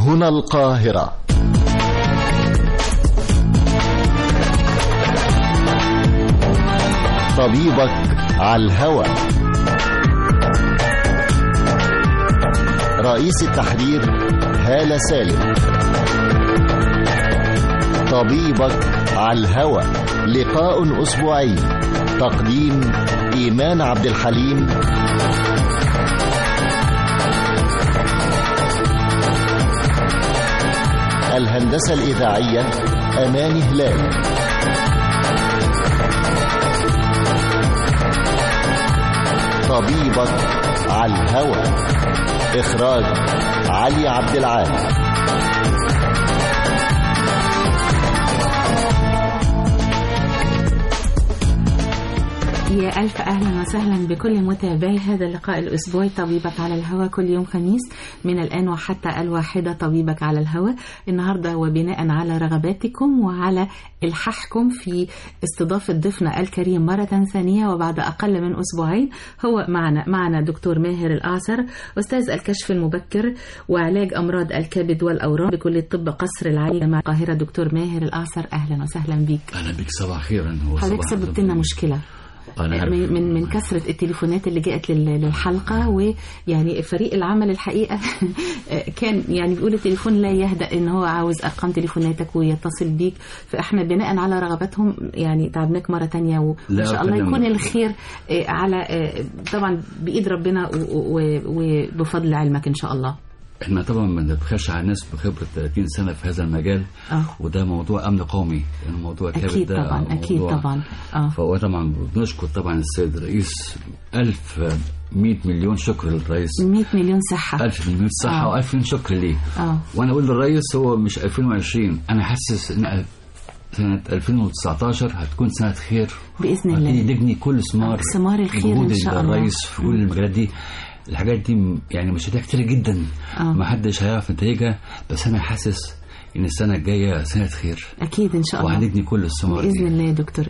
هنا القاهرة طبيبك على الهوى رئيس التحرير هالة سالم طبيبك على الهوى لقاء أسبوعي تقديم إيمان عبد الحليم الهندسة الإذاعية أماني هلال طبيبك على الهوى إخراج علي عبد العال يا ألف أهلا وسهلا بكل متابعي هذا اللقاء الأسبوعي طبيبك على الهواء كل يوم خميس من الآن وحتى الواحدة طبيبك على الهواء النهاردة وبناء على رغباتكم وعلى إلحاحكم في استضافة ضيفنا الكريم مرة ثانية وبعد أقل من أسبوعين هو معنا معنا دكتور ماهر الأعصر أستاذ الكشف المبكر وعلاج أمراض الكبد والأورام بكلية طب قصر العالي جامعة القاهرة دكتور ماهر الأعصر أهلا وسهلا بيك اهلا بك صباح خيرا حضرتك سببت لنا مشكلة انا عارف من من من كثره التليفونات اللي جاءت لل- للحلقه ويعني فريق العمل الحقيقه كان يعني بيقول التليفون لا يهدأ ان هو عاوز ارقام تليفوناتك ويتصل بيك فاحنا بناء على رغباتهم يعني تعبناك مره تانية وان لا، شاء الله أتكلم- يكون الخير آه، على آه، طبعا بايد ربنا و- و- وبفضل علمك ان شاء الله احنا طبعا ما بنبخلش على الناس بخبره 30 سنه في هذا المجال اه وده موضوع امن قومي يعني موضوع الكبد اكيد ده طبعا اكيد موضوع- طبعا اه فهو طبعا بنشكر طبعا السيد الرئيس ألف 100 مليون شكر للرئيس 100 مليون صحه ألف مليون صحة آه. وألف مليون شكر ليه اه وأنا أقول للرئيس هو مش 2020 أنا حاسس إن سنة 2019 هتكون سنة خير باذن هتبتدي الله نبني كل ثمار ثمار الخير جهود ان شاء الله الرئيس في كل المجالات دي الحاجات دي م- يعني مشاريع كتير جدا آه. ما حدش هيعرف نتائجها بس انا حاسس ان السنه الجايه سنه خير اكيد ان شاء الله وهنبني كل الثمار باذن دي الله يا دكتور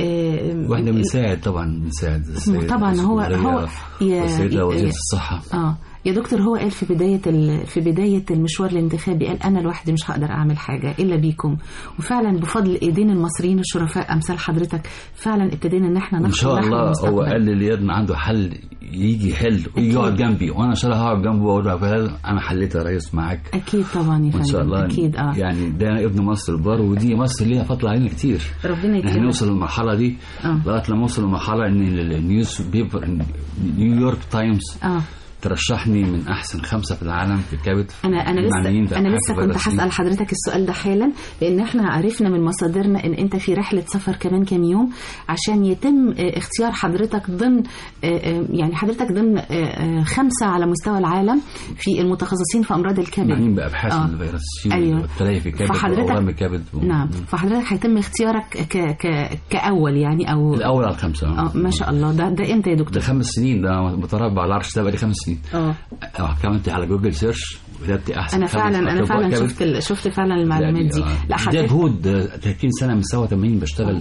آه، واحنا بنساعد طبعا بنساعد السيد طبعا رئيس هو- الجمهورية هو- يا- والسيده وزيره يا- الصحه اه يا دكتور هو قال في بداية ال... في بداية المشوار الانتخابي قال أنا لوحدي مش هقدر أعمل حاجة إلا بيكم وفعلا بفضل إيدين المصريين الشرفاء أمثال حضرتك فعلا ابتدينا إن احنا ان نخطو شاء نحو الله هو المستقبل. قال لي لياد ما عنده حل يجي يحل ويجي يقعد جنبي وانا ان شاء الله هقعد جنبه واقول له انا حليت يا ريس معاك أكيد طبعا يا فندم وان شاء الله أكيد اه يعني ده ابن مصر البار ودي مصر ليها فضل علينا كتير ربنا احنا يكرمك نوصل للمرحله دي آه. لغايه لما اوصل للمرحله ان النيوز بيبر نيويورك تايمز اه ترشحني من احسن خمسه في العالم في الكبد انا انا المعنيين لسه في انا أبحاث لسه كنت الفيروس دي. هسال حضرتك السؤال ده حالا لان احنا عرفنا من مصادرنا ان انت في رحله سفر كمان كام يوم عشان يتم آه، اختيار حضرتك ضمن آه، آه، يعني حضرتك ضمن آه، آه، خمسه على مستوى العالم في المتخصصين في امراض الكبد معنيين بابحاث آه. الفيروس سي أيوة. والتليف الكبد فحضرتك- واورام الكبد و... نعم فحضرتك هيتم اختيارك ك ك كاول يعني او الاول على الخمسه اه ما شاء الله ده ده امتى يا ده دكتور؟ خمس سنين ده متربع على العرش ده بقالي خمس سنين اه اه عملت على جوجل سيرش وكتبت احسن انا خمس فعلا انا أطباء فعلا كبد. شفت ال- شفت فعلا المعلومات دي لا ده حضرتك جهود آه، 30 سنه من 87 بشتغل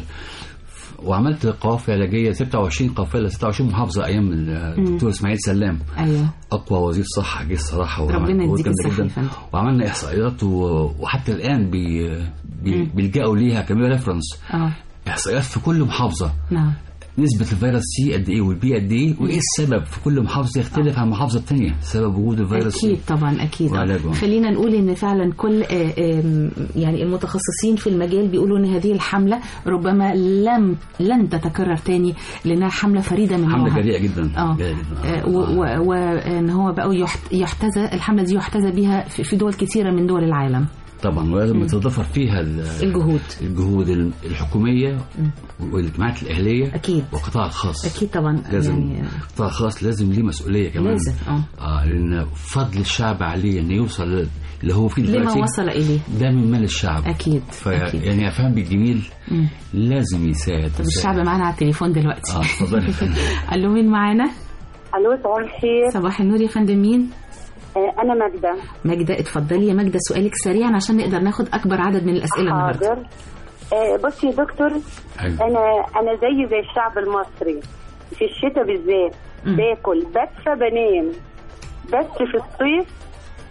وعملت قوافل علاجيه 26 قافله 26 محافظه ايام الدكتور اسماعيل سلام ايوه اقوى وزير صحه جه الصراحه وعمل ربنا جهود يديك جامدة الصحة يا جدا. فندم. وعملنا احصائيات و... وحتى الان بي... بي... بيلجأوا ليها كمان ريفرنس اه احصائيات في كل محافظه نعم نسبة الفيروس سي قد ايه والبي قد ايه وايه السبب في كل محافظة يختلف عن المحافظة الثانية سبب وجود الفيروس اكيد سي طبعا اكيد وعلاجه. خلينا نقول ان فعلا كل آه، آم، يعني المتخصصين في المجال بيقولوا ان هذه الحمله ربما لم لن تتكرر تاني لانها حمله فريده من حملة نوعها جريئة جدا اه جريئة جدا آه، و- و- وان هو بقوا يحت- يحتذى الحمله دي يحتذى بها في في دول كثيره من دول العالم طبعا ولازم تتضافر فيها ال- الجهود الجهود الحكومية والجماعات الأهلية اكيد والقطاع الخاص اكيد طبعا لازم يعني القطاع الخاص لازم ليه مسؤولية كمان لازم اه اه لأن فضل الشعب عليه إنه يوصل اللي هو فيه لما دلوقتي وصل اليه ده من مال الشعب اكيد ف اكيد يعني افهم بالجميل مم. لازم يساعد طب الشعب معانا على التليفون دلوقتي اه اتفضلي يا فندم. الو مين معانا الو صباح الخير صباح النور يا فندم مين آه، انا ماجده ماجدة اتفضلي يا ماجدة سؤالك سريعا عشان نقدر ناخد أكبر عدد من الأسئلة النهاردة حاضر آه، بصي يا دكتور أيوة. انا انا زي زي الشعب المصري في الشتاء بالذات مم. باكل بدفى بنام بس في الصيف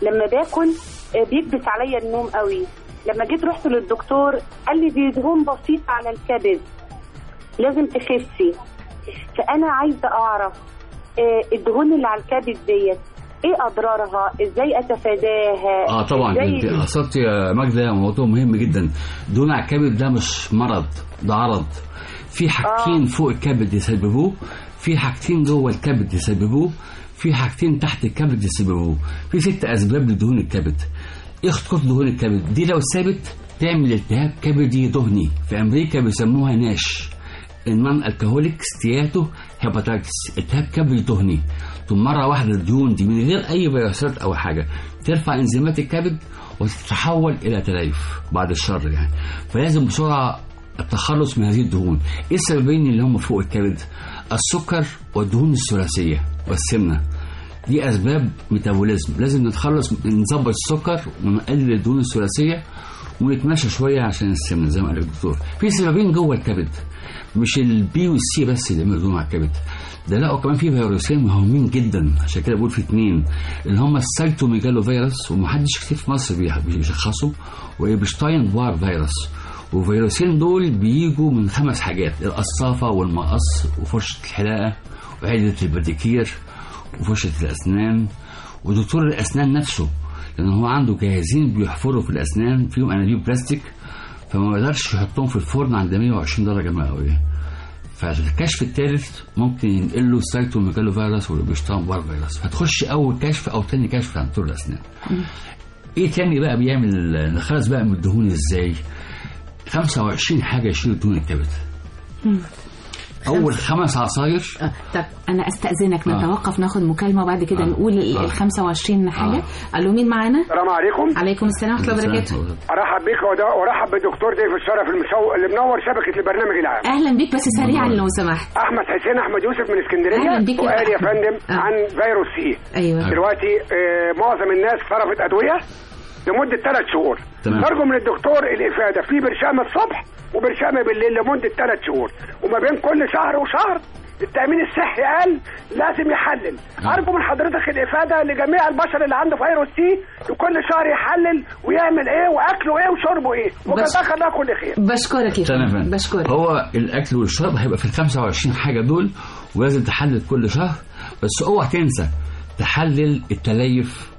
لما باكل آه، بيكبس عليا النوم قوي لما جيت رحت للدكتور قال لي دي دهون بسيطه على الكبد لازم تخسي فانا عايزه اعرف آه، الدهون اللي على الكبد ديت ايه اضرارها ازاي اتفاداها اه طبعا إزاي... انت اثرت يا ماجده موضوع مهم جدا دهون على الكبد ده مش مرض ده عرض في حاجتين فوق الكبد يسببوه في حاجتين جوه الكبد يسببوه في حاجتين تحت الكبد يسببوه في ست اسباب لدهون الكبد ايه خطوط دهون الكبد دي لو ثابت تعمل التهاب كبدي دهني في امريكا بيسموها ناش النون الكهوليك ستياتو هيباتايتس التهاب كبدي دهني ثم مره واحده الدهون دي من غير اي فيروسات او حاجه ترفع انزيمات الكبد وتتحول الى تليف بعد الشر يعني فلازم بسرعه التخلص من هذه الدهون ايه السببين اللي هم فوق الكبد السكر والدهون الثلاثيه والسمنه دي اسباب ميتابوليزم لازم نتخلص نظبط السكر ونقلل الدهون الثلاثيه ونتمشى شويه عشان السمنه زي ما قال الدكتور في سببين جوه الكبد مش البي والسي بس اللي بيعملوا دهون على الكبد ده لقوا كمان في فيروسين مهمين جدا عشان كده بقول في اثنين اللي هم السايتوميجالو فيروس ومحدش كتير في مصر بي- بيشخصوا وإبشتاين بار فيروس والفيروسين دول بيجوا من خمس حاجات القصافة والمقص وفرشة الحلاقة وعدة البديكير وفرشة الأسنان ودكتور الأسنان نفسه لأن هو عنده جهازين بيحفروا في الأسنان فيهم أنابيب بلاستيك فما يقدرش يحطهم في الفرن عند 120 درجة مئوية فالكشف الثالث ممكن ينقل له سايتوميجالو فيروس والبشتام بار فيروس فتخش اول كشف او تاني كشف عند دكتور الاسنان ايه تاني بقى بيعمل نخلص بقى من الدهون ازاي 25 حاجه يشيلوا دهون الكبد اول خمس عصاير آه، طب انا استاذنك آه. نتوقف ناخد مكالمه وبعد كده آه. نقول ال آه. ال 25 حاجه الو مين معانا السلام عليكم عليكم السلام ورحمه الله وبركاته ارحب بيك ودا- وارحب بالدكتور ضيف الشرف المسو... اللي منور شبكه البرنامج العام اهلا بيك بس سريعا لو سمحت احمد حسين احمد يوسف من اسكندريه أهلا بيك يا سؤال يا أحمد. فندم آه. عن فيروس سي ايوه دلوقتي آه معظم الناس صرفت ادويه لمده ثلاث شهور تمام. نرجو من الدكتور الافاده في برشامه الصبح وبرشامه بالليل لمده ثلاث شهور وما بين كل شهر وشهر التامين الصحي قال لازم يحلل آه. ارجو من حضرتك الافاده لجميع البشر اللي عنده فيروس سي وكل شهر يحلل ويعمل ايه واكله ايه وشربه ايه وجزاك الله كل خير بشكرك يا تمام فندم بشكرك هو الاكل والشرب هيبقى في ال 25 حاجه دول ولازم تحلل كل شهر بس اوعى تنسى تحلل التليف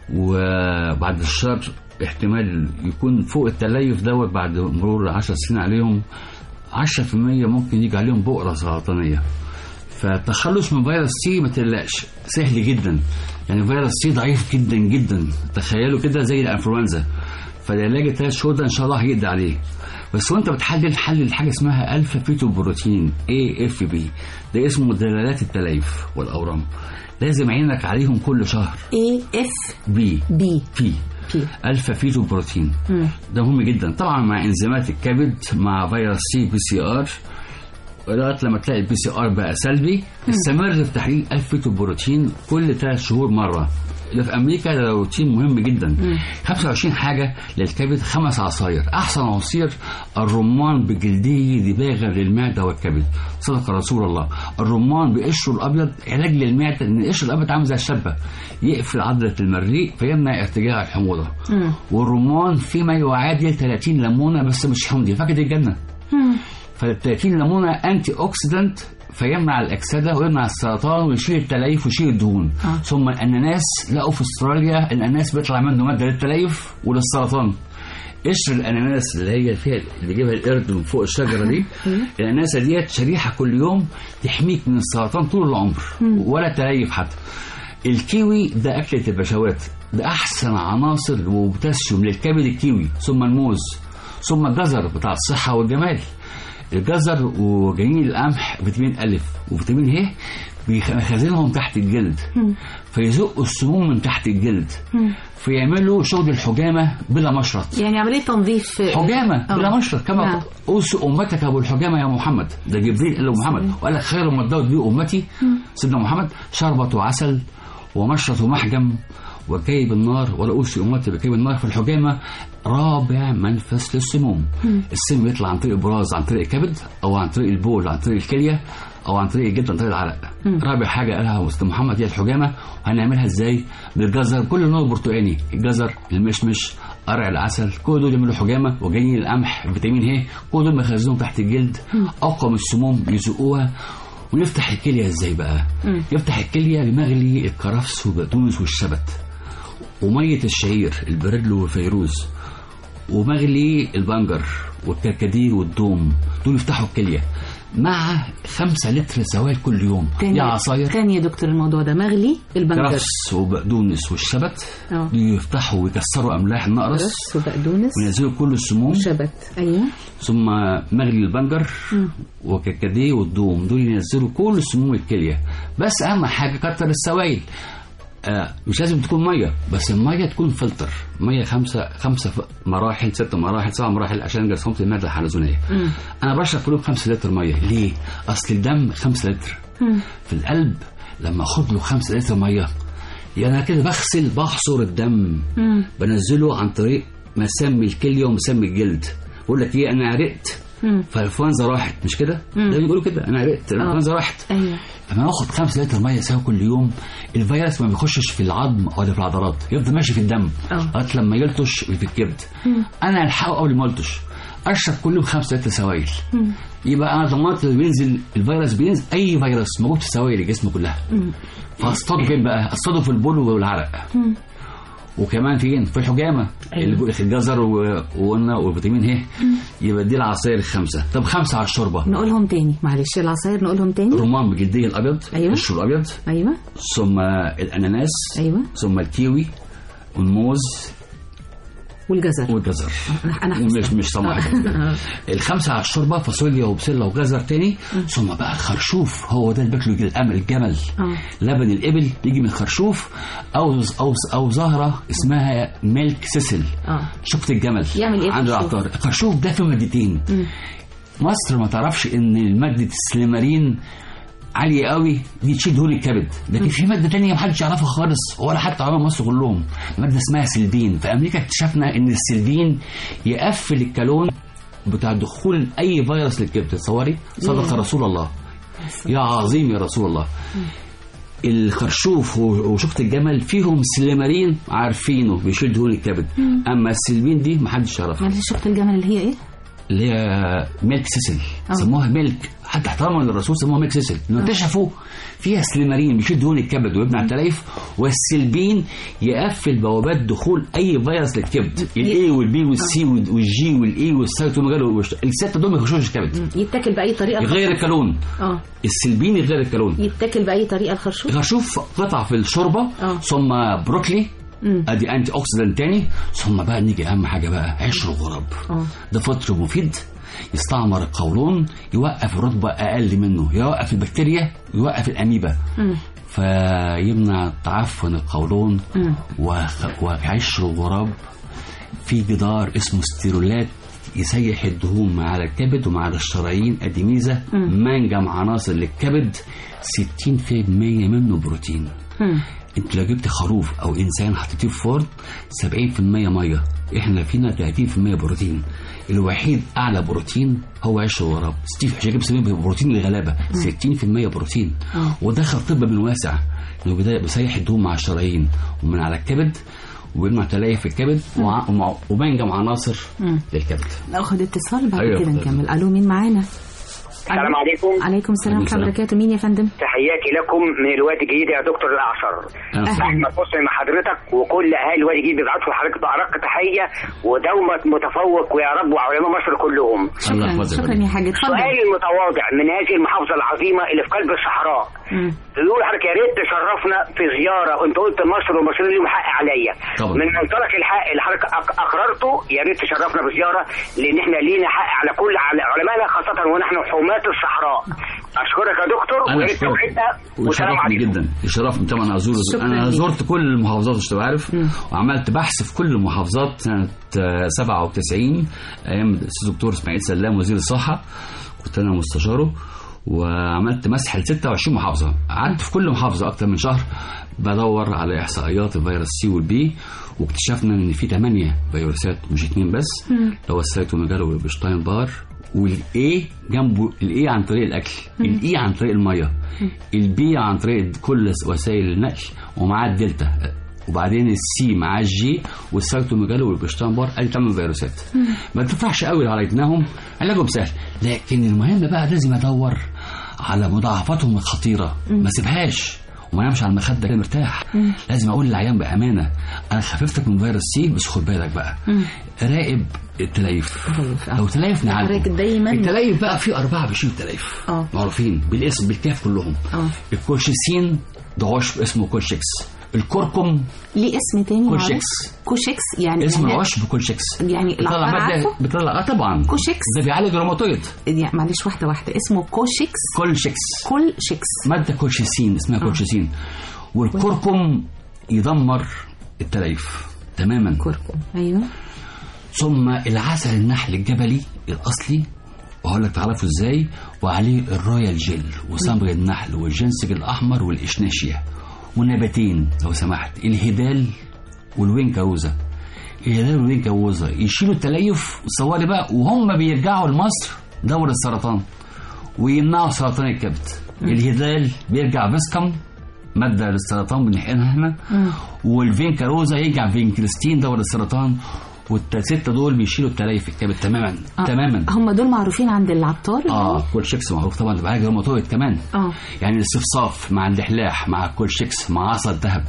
وبعد الشر احتمال يكون فوق التليف دوت بعد مرور 10 سنين عليهم 10% ممكن يجي عليهم بؤره سرطانيه فالتخلص من فيروس سي ما تقلقش سهل جدا يعني فيروس سي ضعيف جدا جدا تخيلوا كده زي الانفلونزا فالعلاج الثلاث شهور ده ان شاء الله هيقضي عليه بس وانت بتحلل حلل حاجه اسمها الفا فيتو بروتين اي اف بي ده اسمه دلالات التليف والاورام لازم عينك عليهم كل شهر اي اف بي بي في في الفا فيتو بروتين مم. ده مهم جدا طبعا مع انزيمات الكبد مع فيروس سي بي سي ار لغايه لما تلاقي البي سي ار بقى سلبي استمر في تحليل الفيتو بروتين كل ثلاث شهور مره ده في امريكا ده روتين مهم جدا 25 حاجه للكبد خمس عصاير احسن عصير الرمان بجلده دباغه للمعده والكبد صدق رسول الله الرمان بقشره الابيض علاج للمعده لان القشر الابيض عامل زي الشبه يقفل عضله المريء فيمنع ارتجاع الحموضه مم. والرمان فيما يعادل 30 ليمونه بس مش حمضي فاكر دي الجنه مم. فال 30 ليمونه انتي اوكسيدنت فيمنع الاكسده ويمنع السرطان ويشيل التليف ويشيل الدهون آه. ثم الاناناس لقوا في استراليا الاناناس بيطلع منه ماده للتليف وللسرطان قشر الاناناس اللي هي فيها اللي جايبها القرد من فوق الشجره دي الاناناسه ديت شريحه كل يوم تحميك من السرطان طول العمر ولا تليف حتى الكيوي ده أكلة البشوات ده أحسن عناصر وبوتاسيوم للكبد الكيوي ثم الموز ثم الجزر بتاع الصحة والجمال الجزر وجنين القمح فيتامين ألف وفيتامين ه بيخزنهم تحت الجلد فيزقوا السموم من تحت الجلد فيعملوا شغل الحجامة بلا مشرط يعني عمليه تنظيف حجامة آه. بلا مشرط كما نعم. أوصي أمتك أبو الحجامة يا محمد ده جبريل قال له محمد وقال لك خير ما ادوت به أمتي سيدنا محمد شربة عسل ومشرة محجم وكيب النار ولا أوصي أمتي بكيب النار فالحجامة رابع منفذ للسموم السم بيطلع عن طريق البراز عن طريق الكبد أو عن طريق البول عن طريق الكلية أو عن طريق الجلد عن طريق العرق رابع حاجة قالها أستاذ محمد هي الحجامة وهنعملها إزاي بالجزر كل نوع برتقاني الجزر المشمش قرع العسل كل دول يعملوا حجامه وجايين القمح فيتامين ه كل دول بيخزنهم تحت الجلد اقوى من السموم يزقوها ونفتح الكليه ازاي بقى؟ يفتح الكليه بمغلي الكرفس والبقدونس والشبت وميه الشعير البريدلو والفيروز ومغلي البنجر والكركديه والدوم دول يفتحوا الكليه مع خمسة لتر سوائل كل يوم تاني يا عصاير تاني يا دكتور الموضوع ده مغلي البنجر كرفس وبقدونس والشبت اه. يفتحوا ويكسروا املاح النقرس رس وبقدونس وينزلوا كل السموم شبت ايوه ثم مغلي البنجر وكركديه والدوم دول ينزلوا كل سموم الكليه بس اهم حاجه كتر السوائل آه مش لازم تكون ميه بس الميه تكون فلتر ميه خمسه خمسه ف- مراحل ست مراحل سبع مراحل عشان جرثومه الماده الحلزونيه انا بشرب كل يوم خمسة لتر ميه ليه؟ اصل الدم خمسة لتر في القلب لما اخد له خمسة لتر ميه يعني انا كده بغسل بحصر الدم بنزله عن طريق مسام الكليه ومسام الجلد بقول لك ايه انا عرقت فالانفلونزا راحت مش كده؟ ده بيقولوا كده انا عرقت الانفلونزا راحت ايوه لما باخد 5 لتر ميه سوا كل يوم الفيروس ما بيخشش في العظم ولا في العضلات يفضل ماشي في الدم اه. لغايه لما يلطش في الكبد انا الحقه قبل ما يلطش اشرب كل يوم 5 لتر سوائل يبقى انا ضمنت اللي بينزل الفيروس بينزل اي فيروس موجود في سوائل الجسم كلها فاصطاده فين بقى؟ اصطاده في البول والعرق وكمان فين؟ في الحجامه اللي بيقول لك الجزر و- وقلنا وفيتامين ه يبقى دي العصاير الخمسه طب خمسه على الشوربه نقولهم تاني معلش العصاير نقولهم تاني الرمان بجلديه الابيض أيوة. الشو الابيض ايوه ثم الاناناس ايوه ثم الكيوي والموز والجزر والجزر أنا- أنا حفظتها. مش مش طبعا الخمسه على الشوربه فاصوليا وبسله وجزر تاني ثم بقى الخرشوف هو ده اللي بياكله يجي الامل الجمل آه. لبن الابل بيجي من الخرشوف او او او زهره اسمها ميلك سيسل اه شفت الجمل يعمل إيه عند الخرشوف؟ العطار الخرشوف ده فيه مادتين مصر ما تعرفش ان ماده السليمارين عالية قوي دي تشيل دهون الكبد لكن في ماده تانية محدش يعرفها خالص ولا حتى علماء مصر كلهم ماده اسمها سلبين في امريكا اكتشفنا ان السلبين يقفل الكالون بتاع دخول اي فيروس للكبد تصوري صدق رسول الله يا عظيم يا رسول الله الخرشوف و- وشفت الجمل فيهم سليمارين عارفينه بيشيل دهون الكبد اما السلبين دي محدش يعرفها معلش شفت الجمل اللي هي ايه؟ اللي هي ميلك سيسل سموها ميلك حتى احتراما للرسول سموها ميلك سيسل لانه اكتشفوا فيها سليمارين بيشيل دهون الكبد ويبني على التلايف والسلبين يقفل بوابات دخول اي فيروس للكبد الاي والبي والسي والجي والاي والسيتوميجالو السته دول ما يخشوش الكبد يتاكل باي طريقه يغير الكالون اه السلبين يغير الكالون يتاكل باي طريقه الخرشوف الخرشوف قطع في الشوربه آه. ثم بروكلي مم. ادي انتي اوكسيدنت تاني ثم بقى نيجي اهم حاجه بقى عشر الغراب اه ده فطر مفيد يستعمر القولون يوقف الرطبة أقل منه يوقف البكتيريا يوقف الأميبا مم. فيمنع تعفن القولون مم. وخ- وعشر الغراب في جدار اسمه ستيرولات يسيح الدهون مع على الكبد ومع على الشرايين ادي ميزه منجم عناصر للكبد 60% منه بروتين مم. انت لو جبت خروف او انسان حطيتيه في فرن 70% ميه احنا فينا 30% بروتين الوحيد اعلى بروتين هو عيش الغراب ستيف عشان كده بنسميه بروتين الغلابه 60% بروتين ودخل طب من واسع انه بدا- بيسيح الدهون مع الشرايين ومن على الكبد وبيمنع تلاقي في الكبد وع- ومع- وبنجم عناصر للكبد ناخد اتصال بعد أيوة، كده اتفضل. نكمل الو مين معانا؟ السلام عليكم عليكم السلام ورحمه الله وبركاته مين يا فندم؟ تحياتي لكم من الوادي الجديد يا دكتور الاعصر احمد حسني مع حضرتك وكل اهالي الوادي الجديد بيبعتوا لحضرتك بارق تحيه ودوما متفوق ويا رب وعلماء مصر كلهم الله شكرا يحفظك. شكرا يا حاج اتفضل سؤالي المتواضع من هذه المحافظه العظيمه اللي في قلب الصحراء مم. بيقول حضرتك يا ريت تشرفنا في زياره انت قلت مصر والمصريين ليهم حق عليا طبعا. من منطلق الحق اللي حضرتك أق- اقررته يا ريت تشرفنا بزياره لان احنا لينا حق على كل على علمائنا خاصه ونحن حماة الصحراء اشكرك يا دكتور انا ويا ريت اشكرك توعدنا والسلام وشرفني عليكم جدا يشرفني طبعا ازور شكراً انا ليك. زرت كل المحافظات مش تبقى عارف وعملت بحث في كل المحافظات سنه آه، 97 ايام الاستاذ الدكتور اسماعيل سلام وزير الصحه كنت انا مستشاره وعملت مسح ل 26 محافظه قعدت في كل محافظه اكتر من شهر بدور على احصائيات الفيروس سي والبي واكتشفنا ان في 8 فيروسات مش اثنين بس اللي هو السيتوميجالو والبشتاين بار والاي جنبه الاي عن طريق الاكل الاي عن طريق الميه البي عن طريق كل وسائل النقل ومعاه الدلتا وبعدين السي مع الجي والسيتوميجالو والبشتاين بار ادي ثمان فيروسات ما تفرحش قوي لو عالجناهم علاجهم سهل لكن المهم بقى لازم ادور على مضاعفاتهم الخطيره ما سيبهاش وما نامش على المخده كده مرتاح لازم اقول للعيان بامانه انا خففتك من فيروس سي بس خد بالك بقى راقب التليف التليف، آه. لو تليف نعالجه حضرتك دايماً- التليف بقى في 24 تليف آه. معروفين بالاسم بالكاف كلهم آه. الكولشيسين ده عشب اسمه كولشيكس الكركم ليه اسم تاني معروف؟ كوشكس. كوشكس يعني اسم يعني- عشب كولشيكس يعني بيطلع العقار ماده عارفه؟ بيطلع اه طبعا كوشكس. ده بيعالج الروماتويد يعني معلش واحده واحده اسمه كوشكس كولشيكس كل شيكس ماده كولشيسين اسمها كولشيسين والكركم يدمر التليف تماما كركم ايوه ثم العسل النحل الجبلي الاصلي وهقول لك تعرفه ازاي وعليه الرويال جيل وصمغ النحل والجنسج الاحمر والاشناشيا ونباتين لو سمحت الهدال والوينكاوزا الهلال والوينكاوزا يشيلوا التليف وتصوري بقى وهم بيرجعوا لمصر دور السرطان ويمنعوا سرطان الكبد الهلال بيرجع فيسكم ماده للسرطان بنحقنها احنا والفينكاروزا يرجع فينكريستين دور السرطان والستة دول بيشيلوا التليف في الكبد تماما آه. تماما هم دول معروفين عند العطار اه كل شيكس معروف طبعا اللي بعالج الروماتويد كمان اه يعني الاستفصاف مع اللحلاح مع كل شيكس مع عصا الذهب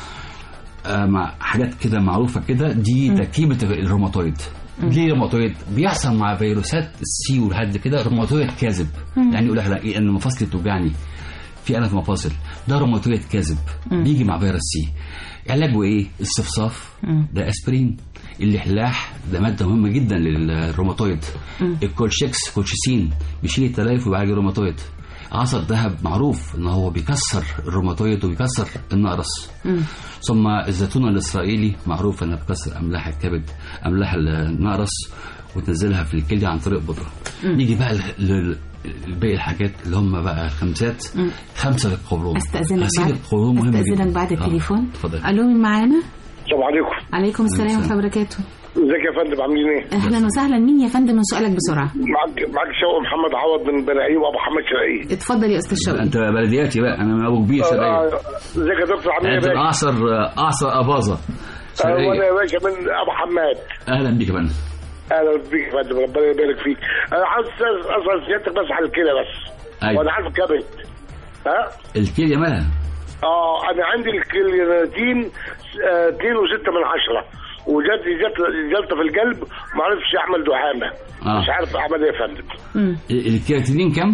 آه مع حاجات كده معروفه كده دي تركيبه الروماتويد ليه روماتويد بيحصل مع فيروسات السي والهد كده روماتويد كاذب يعني يقول لك لا إيه ان مفاصلي بتوجعني في الم في مفاصل ده روماتويد كاذب بيجي مع فيروس سي علاجه ايه استفصاف ده اسبرين اللحلاح ده ماده مهمه جدا للروماتويد الكولشيكس كولشيسين بيشيل التليف وبيعالج الروماتويد عصا الذهب معروف ان هو بيكسر الروماتويد وبيكسر النقرس ثم الزيتون الاسرائيلي معروف انه بيكسر املاح الكبد املاح النقرس وتنزلها في الكليه عن طريق بودره نيجي بقى ل- ل- باقي الحاجات اللي هم بقى الخمسات خمسه للقولون استاذنك غسيل بعد القولون مهم جدا استاذنك بعد آه، التليفون اتفضل الو مين معانا السلام عليكم عليكم السلام ورحمه الله وبركاته ازيك يا فندم عاملين ايه؟ اهلا وسهلا مين يا فندم سؤالك بسرعه معك معك شوقي محمد عوض من بناعيه وابو محمد شرقيه اتفضل يا استاذ شوقي انت بلدياتي بقى انا من ابو كبير شرقيه آه، ازيك يا دكتور عاملين ايه انت يا باشا؟ اعصر اعصر اباظه آه، وانا شرقيه يا باشا من ابو حماد اهلا بيك يا فندم اهلا بيك يا فندم ربنا يبارك فيك انا عاوز اسال سيادتك بس على الكلى بس أيوة. وانا عارف كبد ها الكليه مالها اه انا عندي الكرياتين 2 و6 من عشرة وجات لي جت جلطه في القلب ما عرفتش اعمل دعامه آه. مش عارف اعمل ايه يا فندم ال- الكرياتينين كام؟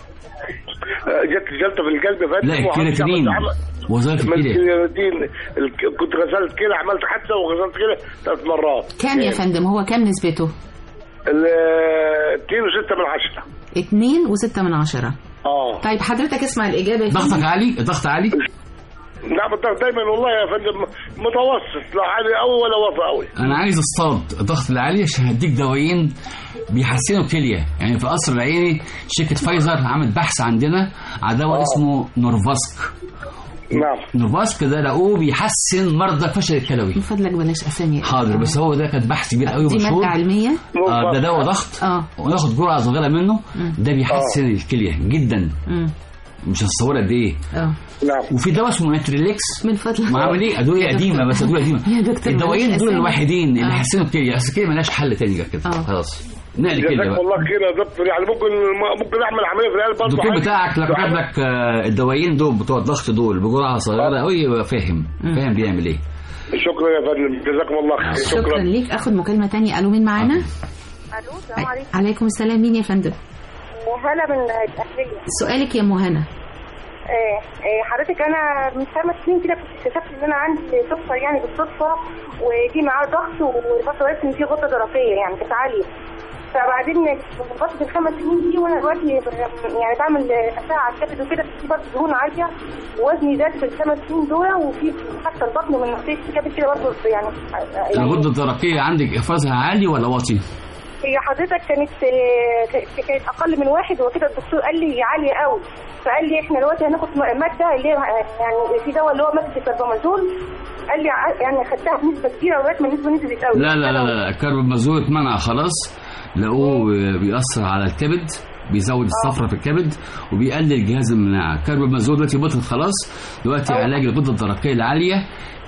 آه، جت لي جلطه في القلب يا فندم لا وعرفتش أعمل الكرياتينين دعامة. وظائف من الكليه الكرياتين الك- كنت غسلت كلى عملت حادثه وغسلت كلى ثلاث مرات كام يا فندم هو كام نسبته ال 2 و6 من عشرة اتنين وستة من عشرة اه طيب حضرتك اسمع الإجابة يا ضغطك فندم عالي الضغط عالي نعم الضغط دايما والله يا فندم متوسط لا عالي قوي ولا واطي قوي انا عايز اصطاد الضغط العالي عشان هديك دوايين بيحسنوا الكليه يعني في قصر العيني شركه فايزر عملت بحث عندنا على دواء اسمه نورفاسك نعم نورفاسك ده لقوه بيحسن مرضى فشل الكلوي من فضلك بلاش أسامي حاضر بس هو ده كان بحث كبير قوي دي مشهور مادة علمية آه ده دواء ضغط اه وناخد جرعه صغيره منه ده بيحسن الكليه جدا مم. مش هتصور قد ايه اه نعم وفي دواء اسمه ناتريليكس من فضلك ما عامل ايه ادويه يا قديمه دكتور. بس ادويه قديمه يا دكتور الدوايين بلاش دول أسامي. الوحيدين اللي آه. حسنوا الكليه اصل الكليه ملهاش حل تاني غير كده آه. خلاص نقل الكليه جزاك بقى الله خير يا دكتور يعني ممكن ممكن اعمل عمليه في القلب برضه الدكتور عادي؟ بتاعك لو كتب لك آه، الدوايين دول بتوع الضغط دول بجرعه صغيره قوي يبقى فاهم فاهم بيعمل ايه شكرا يا فندم جزاكم الله خير شكرا شكرا ليك اخد مكالمة تانية الو مين معانا الو السلام عليكم عليكم السلام مين يا فندم وهلا من الاهليه سؤالك يا مهنا آه، آه، حضرتك انا من خمس سنين كده كنت اكتشفت ان انا عندي سكر يعني بالصدفه وجي معاه ضغط والفتره عرفت ان في غده درقيه يعني كانت عاليه فبعدين في فتره الخمس سنين دي وانا دلوقتي ب- يعني بعمل اشعه على الكبد وكده في برضه دهون عاليه ووزني زاد في الخمس سنين دول وفي حتى البطن من ناحيه الكبد كده برضه يعني يعني الغده الدرقيه عندك افرازها عالي ولا واطي؟ هي حضرتك كانت آه، كانت اقل من واحد وكده الدكتور قال لي عاليه قوي فقال لي احنا دلوقتي هناخد م- ماده اللي هي يعني في دواء اللي هو ماده الكربامازول قال لي ع- يعني خدتها بنسبه كبيره لغايه ما النسبه نزلت قوي لا لا لا لا الكربامازول اتمنع خلاص لقوه بيأثر على الكبد بيزود الصفرة في الكبد وبيقلل جهاز المناعة الكربامازول دلوقتي بطل خلاص دلوقتي علاج الغدة الدرقية العالية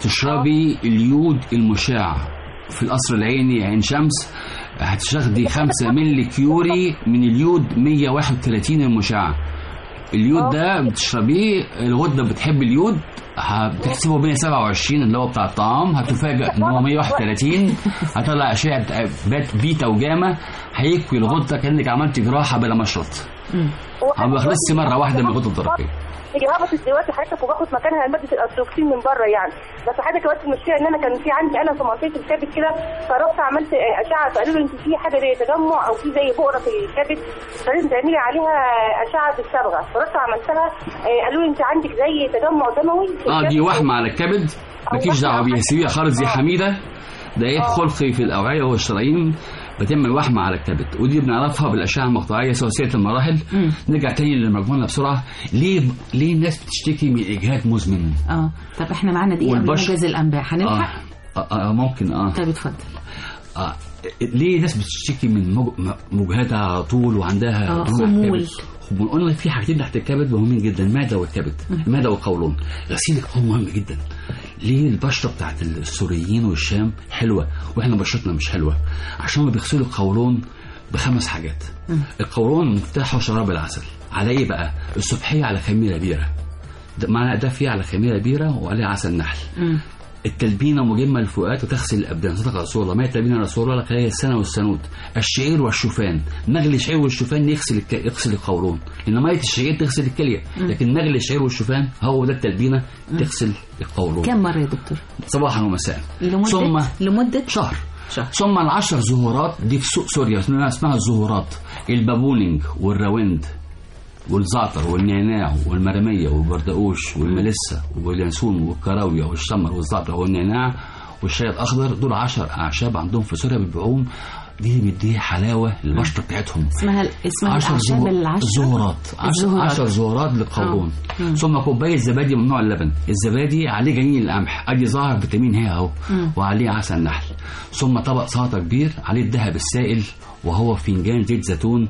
تشربي اليود المشع في القصر العيني عين شمس هتاخدي 5 ملي كيوري من اليود 131 المشع اليود ده بتشربيه الغده بتحب اليود ه- بتحسبه 127 اللي هو بتاع الطعام هتفاجئ ان هو 131 هطلع اشعه بات- بيتا وجاما هيكوي الغده كانك عملت جراحه بلا مشرط ما بخلصش مره واحده من الغده الدرقيه هي هبطت دلوقتي حضرتك وباخد مكانها ماده الاتروكسين من بره يعني بس حضرتك دلوقتي المشكله ان انا كان في عندي انا في منطقه الكبد كده فرحت عملت اشعه فقالوا لي انت في حاجه زي تجمع او في زي بؤره في الكبد فلازم تعملي عليها اشعه بالصبغه فرحت عملتها آه، قالوا لي انت عندك زي تجمع دموي في اه دي الكبد. وحمه على الكبد مالكيش دعوه بيها سيبيها خالص دي حميده ده ايه خلقي في الاوعيه والشرايين بتعمل وحمه على الكبد ودي بنعرفها بالاشعه المقطعيه ثلاثيه المراحل نرجع تاني لمجموعنا بسرعه ليه ليه الناس بتشتكي من اجهاد مزمن اه طب احنا معانا دقيقه من والبشر- موجز الانباء هنلحق آه. آه, اه ممكن اه, طيب اتفضل آه. ليه الناس بتشتكي من مج- م- مجهدة على طول وعندها آه، دهون على خمول. الكبد؟ خمول قلنا في حاجتين تحت الكبد مهمين جدا المعده والكبد المعده والقولون غسيل القولون مهم جدا ليه البشره بتاعت السوريين والشام حلوه واحنا بشرتنا مش حلوه عشان هم بيغسلوا القولون بخمس حاجات القولون مفتاحه شراب العسل على ايه بقى الصبحيه على خميره بيره ده معنى ده فيه على خميره بيره وعليه عسل نحل مم. التلبينة مجمة الفؤاد وتغسل الأبدان صدق رسول الله ما التلبينة رسول الله خلال السنة والسنود الشعير والشوفان نغلي الشعير والشوفان يغسل الك... يغسل القولون لأن مية الشعير تغسل الكلية لكن نغلي الشعير والشوفان هو ده التلبينة تغسل القولون كم مره يا دكتور صباحا ومساء لمده ثم لمده شهر شهر ثم العشر زهورات دي في سوق سوريا اسمها اسمها الزهورات البابونج والراوند والزعتر والنعناع والمرمية والبردقوش والملسة واليانسون والكراوية والشمر والزعتر والنعناع والشاي الأخضر دول عشر أعشاب عندهم في سوريا بيبيعوهم دي مديها حلاوة للبشرة بتاعتهم اسمها اسمها عشر الاعشاب زهو- العشر زهورات عشر, الزهورات. عشر زهورات للقولون آه. مم. ثم كوبايه زبادي من نوع اللبن الزبادي عليه جنين القمح ادي ظاهر فيتامين هي اهو وعليه عسل نحل ثم طبق سلطه كبير عليه الذهب السائل وهو فنجان زيت زيتون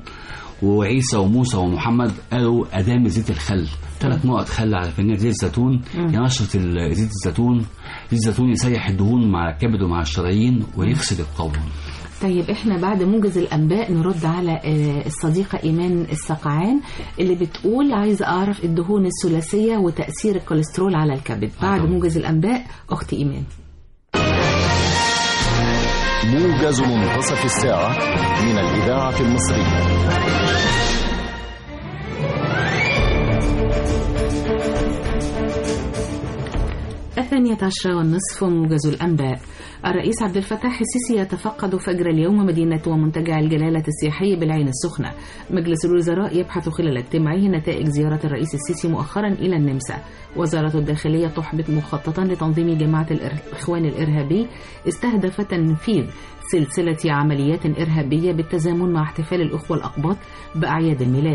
وعيسى وموسى ومحمد قالوا ادام زيت الخل ثلاث نقط خل على فنجان زيت زيتون ينشط ال- زيت الزيتون زيت الزيتون يسيح الدهون مع الكبد ومع الشرايين ويغسل القولون طيب احنا بعد موجز الانباء نرد على آه، الصديقه ايمان السقعان اللي بتقول عايزه اعرف الدهون الثلاثيه وتاثير الكوليسترول على الكبد بعد طبعا. موجز الانباء اختي ايمان موجز منتصف الساعة من الإذاعة المصرية الثانية عشرة والنصف موجز الأنباء الرئيس عبد الفتاح السيسي يتفقد فجر اليوم مدينة ومنتجع الجلالة السياحي بالعين السخنة مجلس الوزراء يبحث خلال اجتماعه نتائج زيارة الرئيس السيسي مؤخرا إلى النمسا وزارة الداخلية تحبط مخططا لتنظيم جماعة الإخوان الإرهابي استهدف تنفيذ سلسلة عمليات إرهابية بالتزامن مع احتفال الأخوة الأقباط بأعياد الميلاد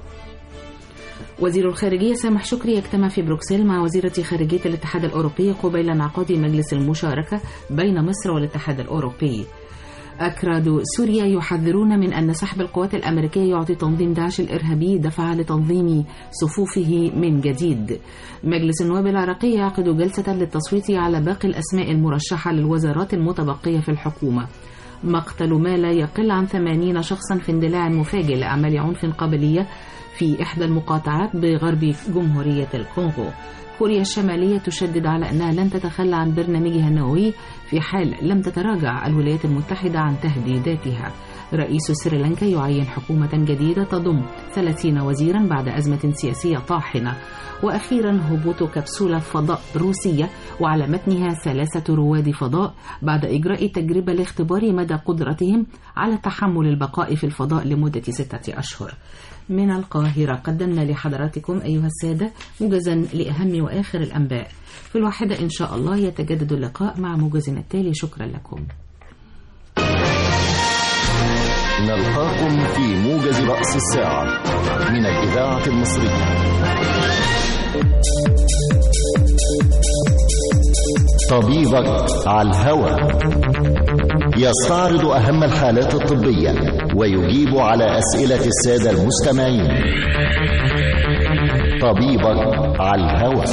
وزير الخارجية سامح شكري يجتمع في بروكسل مع وزيرة خارجية الاتحاد الأوروبي قبيل انعقاد مجلس المشاركة بين مصر والاتحاد الأوروبي أكراد سوريا يحذرون من أن سحب القوات الأمريكية يعطي تنظيم داعش الإرهابي دفعة لتنظيم صفوفه من جديد مجلس النواب العراقي يعقد جلسة للتصويت على باقي الأسماء المرشحة للوزارات المتبقية في الحكومة مقتل ما لا يقل عن 80 شخصا في اندلاع مفاجئ لأعمال عنف قبلية في إحدى المقاطعات بغرب جمهورية الكونغو كوريا الشمالية تشدد على أنها لن تتخلى عن برنامجها النووي في حال لم تتراجع الولايات المتحدة عن تهديداتها رئيس سريلانكا يعين حكومة جديدة تضم 30 وزيرا بعد أزمة سياسية طاحنة وأخيرا هبوط كبسولة فضاء روسية وعلى متنها ثلاثة رواد فضاء بعد إجراء تجربة لاختبار مدى قدرتهم على تحمل البقاء في الفضاء لمدة ستة أشهر من القاهرة قدمنا لحضراتكم أيها السادة موجزا لأهم وآخر الأنباء في الواحدة إن شاء الله يتجدد اللقاء مع موجزنا التالي شكرا لكم نلقاكم في موجز رأس الساعة من الإذاعة المصرية طبيبك على الهوى يستعرض أهم الحالات الطبية ويجيب على أسئلة السادة المستمعين طبيبك على الهوى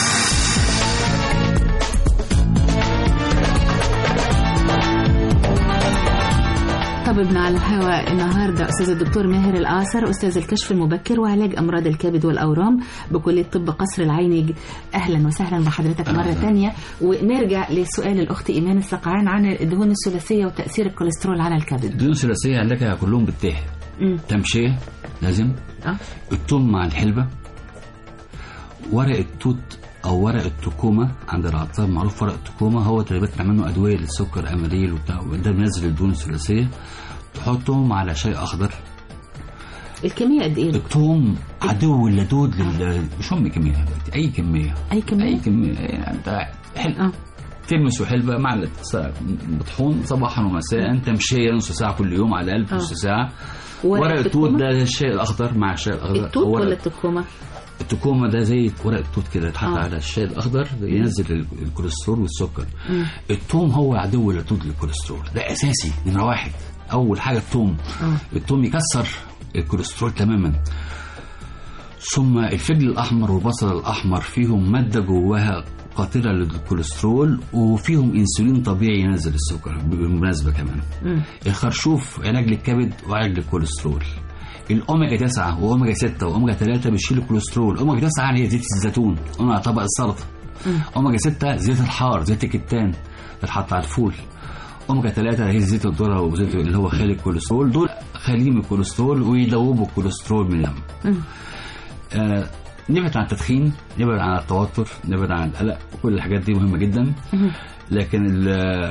طبيبنا على الهواء النهارده استاذ الدكتور ماهر الآثر استاذ الكشف المبكر وعلاج امراض الكبد والاورام بكليه طب قصر العيني اهلا وسهلا بحضرتك مره ثانيه ونرجع لسؤال الاخت ايمان السقعان عن الدهون الثلاثيه وتاثير الكوليسترول على الكبد الدهون الثلاثيه علاجها كلهم بالتاه مم. تمشيه لازم اه الثوم مع الحلبه ورق التوت او ورق التكومه عند العطار معروف ورق التكومه هو اللي بيطلع منه ادويه للسكر اماريل وبتاع ده بينزل الدهون الثلاثيه تحطهم على شاي اخضر الكميه قد ايه الثوم عدو اللدود لل مش هم كميه دلوقتي اي كميه اي كميه اي كميه يعني انت حل... اه تلمس وحلبة مع مطحون صباحا ومساء تمشية نص ساعة كل يوم على الأقل آه. نص ساعة ورق ورق التوت التكومة؟ ده الشاي الأخضر مع الشاي الأخضر التوت ورق ولا التكومه التكومة ده زي ورق التوت كده يتحط آه. على الشاي الأخضر ينزل ال- الكوليسترول والسكر مم. الثوم هو عدو اللدود للكوليسترول ده أساسي نمرة واحد أول حاجة الثوم آه. الثوم يكسر الكوليسترول تماما ثم الفجل الأحمر والبصل الأحمر فيهم مادة جواها قاتلة للكوليسترول وفيهم انسولين طبيعي ينزل السكر بالمناسبة كمان مم. الخرشوف علاج للكبد وعلاج للكوليسترول الاوميجا 9 واوميجا 6 واوميجا 3 بيشيل الكوليسترول اوميجا 9 هي زيت الزيتون قلنا على طبق السلطه اوميجا 6 زيت الحار زيت الكتان بتحط على الفول اوميجا 3 هي زيت الذره وزيت اللي هو خالي الكوليسترول دول خاليين من الكوليسترول ويدوبوا الكوليسترول من الدم مم. آه نبعد عن التدخين نبعد عن التوتر نبعد عن القلق كل الحاجات دي مهمه جدا مم. لكن ال-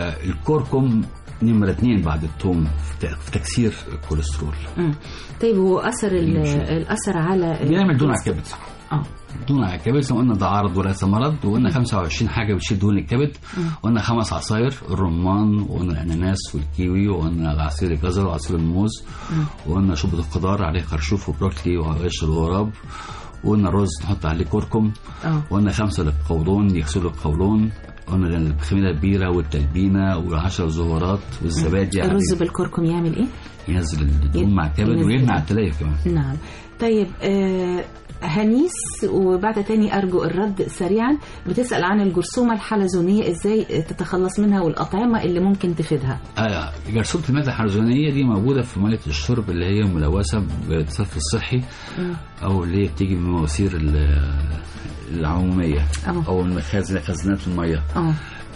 الكركم نمرة اتنين بعد الثوم في ت- في تكسير الكوليسترول مم. طيب هو اثر ال- يمشي. الاثر على بيعمل دهون على الكبد اه دهون على الكبد زي ما قلنا ده عرض وليس مرض وقلنا 25 حاجه بتشيل دهون الكبد قلنا خمس عصاير الرمان وقلنا الاناناس والكيوي وقلنا عصير الجزر وعصير الموز وقلنا شوربه الخضار عليه خرشوف وبروكلي وعيش الغراب وقلنا الرز نحط عليه كركم اه وقلنا خمسه للقولون يغسلوا القولون قلنا الخميره البيره والتلبينه والعشر زهورات والزبادي الرز عليه. بالكركم يعمل ايه؟ ينزل الدهون مع الكبد ينزل. ويمنع التليف كمان نعم طيب آه هنيس وبعد تاني أرجو الرد سريعا بتسأل عن الجرثومة الحلزونية إزاي تتخلص منها والأطعمة اللي ممكن تفيدها آه جرثومة المادة الحلزونية دي موجودة في مية الشرب اللي هي ملوثة بالصرف الصحي أو اللي هي بتيجي من مواسير ال- العمومية أه. أو المخازن خزانات المية اه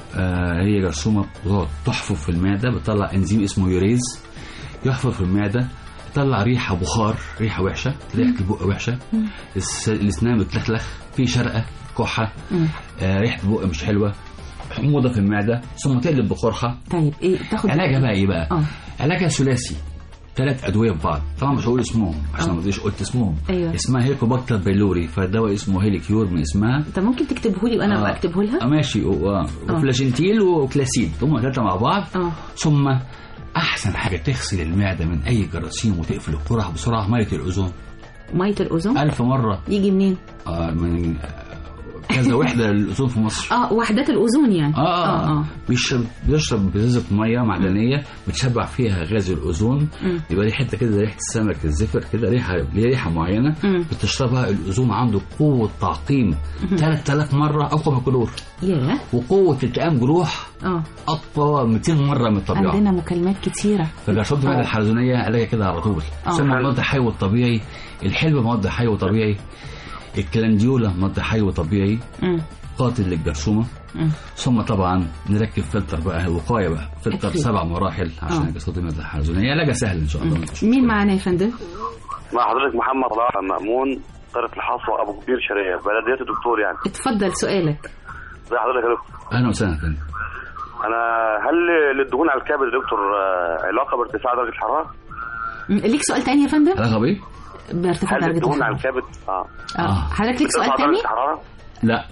آه هي جرثومة بتقعد تحفر في المعدة بتطلع انزيم اسمه يوريز يحفر في المعدة يطلع ريحة بخار ريحة وحشة ريحة البق وحشة الس- الأسنان بتلخلخ في شرقة كحة مم. آه ريحة البق مش حلوة حموضة في المعدة ثم تقلب بقرحة طيب إيه تاخد علاجها بقى ايه بقى؟ اه علاجها ثلاثي ثلاث ادويه في بعض طبعا مش هقول اسمهم عشان آه. ما تقوليش قلت اسمهم أيوة. اسمها هيليكوباكتر بيلوري فالدواء اسمه هيليكيور من اسمها طب ممكن تكتبه لي وأنا آه. أبقى أكتبه آه لها ماشي و- و- وفلاجنتيل وكلاسيد هم ثلاثه مع بعض اه ثم احسن حاجه تغسل المعده من اي جراثيم وتقفل القرح بسرعه ميه الاوزون مية الأوزون ألف مره يجي منين؟ آه من كذا وحده للاوزون في مصر اه وحدات الأوزون يعني اه اه, اه, آه. بيشرب بيشرب بزازه ميه معدنيه بتشبع فيها غاز الاوزون مم. يبقى ليه حته كده زي ريحه السمك الزفر كده ريحه ليه ريحه معينه مم. بتشربها الاوزون عنده قوه تعقيم 3000 مره اقوى من الكلور ياه وقوه التئام جروح اه اقوى 200 مره من الطبيعه عندنا مكالمات كتيرة فجرثومه المعده الحلزونيه علاجها كده على طول آه. ثم مواد حيوي طبيعي الحلبة مواد حيوي طبيعي الكلنديولا مواد حيوي طبيعي مم. قاتل للجرثومه مم. ثم طبعا نركب فلتر بقى وقايه بقى فلتر أكيد. سبع مراحل عشان آه. جرثومه الماده الحلزونيه علاجها سهل ان شاء الله مين معانا يا فندم؟ مع حضرتك محمد طلال مأمون قرية الحصوة أبو كبير شرقية بلدية الدكتور يعني اتفضل سؤالك زي حضرتك يا دكتور اهلا وسهلا فندم أنا هل للدهون على الكبد يا دكتور آه، علاقة بارتفاع درجة الحرارة؟ مم. ليك سؤال تاني يا فندم؟ علاقه بايه؟ بارتفاع هل درجة الدهون على الحرارة الكبد اه اه آه. حضرتك ليك سؤال بترفع تاني؟ درجة الحرارة لا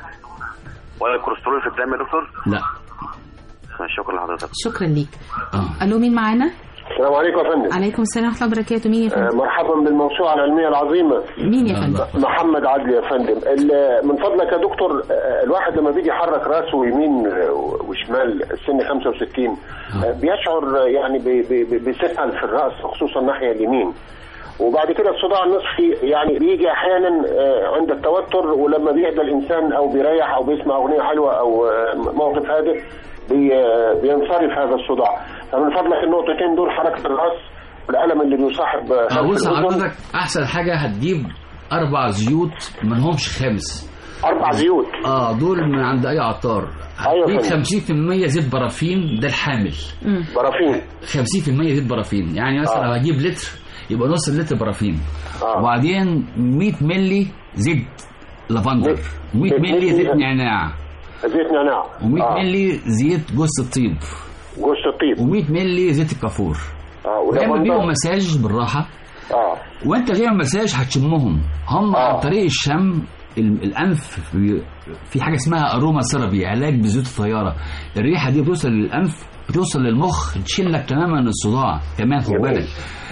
ولا الكوليسترول في الدم يا دكتور؟ لا شكرا لحضرتك شكرا ليك اه الو مين معانا؟ السلام عليكم يا فندم عليكم السلام ورحمه الله وبركاته مين يا آه، فندم مرحبا بالموسوعة العلمية العظيمة مين يا فندم محمد عدلي يا فندم ال- من فضلك يا دكتور آه، الواحد لما بيجي يحرك راسه يمين آه، وشمال سن 65 آه، بيشعر آه، يعني ب- ب- ب- بثقل في الراس خصوصا الناحيه اليمين وبعد كده الصداع النصفي يعني بيجي احيانا آه، عند التوتر ولما بيهدى الانسان او بيريح او بيسمع اغنيه حلوه او آه، موقف هادئ بي- آه، بينصرف هذا الصداع فمن فضلك النقطتين دول حركه الراس والالم اللي بيصاحب آه، آه، خلف بص الأذن. حضرتك احسن حاجه هتجيب اربع زيوت ما لهمش خامس اربع زيوت اه دول من عند اي عطار أيوة هتجيب فندم. 50% زيت برافين ده الحامل برافين 50% زيت برافين يعني مثلا آه. لو هجيب لتر يبقى نص اللتر برافين آه. وبعدين 100 ملي زيت لافندر 100 زيت- ملي زيت- زيت نعناع زيت نعناع و100 آه. ملي زيت جوز الطيب جوز الطيب و100 ملي زيت الكافور اه وتعمل ولافندر. بيهم مساج بالراحه اه وانت بتعمل مساج هتشمهم هم آه. عن طريق الشم ال- الانف بي- في حاجه اسمها اروما ثيرابي علاج بزيوت الطياره الريحه دي بتوصل للانف بتوصل للمخ تشيل لك تماما الصداع كمان خد جميل. بالك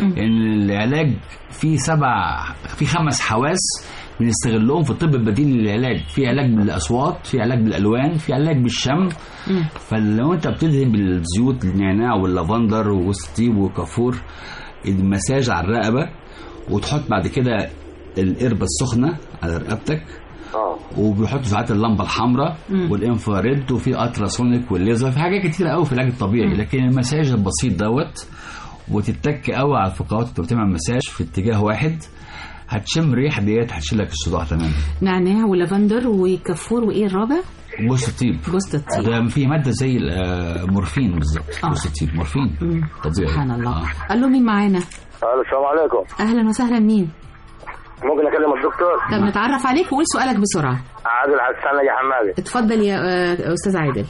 ان العلاج فيه سبع في خمس حواس بنستغلهم في الطب البديل للعلاج في علاج بالاصوات في علاج بالالوان في علاج بالشم فلو انت بتدهن بالزيوت النعناع واللافندر والستيب والكافور المساج على الرقبه وتحط بعد كده القربة السخنة على رقبتك اه وبيحطوا ساعات اللمبة الحمراء والانفراريد وفي التراسونيك والليزر في حاجات كتيرة قوي في العلاج الطبيعي لكن المساج البسيط دوت وتتك قوي على الفقرات انت بتعمل مساج في اتجاه واحد هتشم الريحة ديت هتشيل لك الصداع تماما نعناع ولافندر وكافور وايه الرابع جوز الطيب جوز الطيب ده في مادة زي المورفين بالظبط آه. جوز الطيب مورفين مم. طبيعي سبحان الله آه. قال له مين معانا السلام عليكم اهلا وسهلا مين ممكن اكلم الدكتور طب نتعرف عليك وقول سؤالك بسرعه عادل حسان يا حمادي اتفضل يا آه، استاذ عادل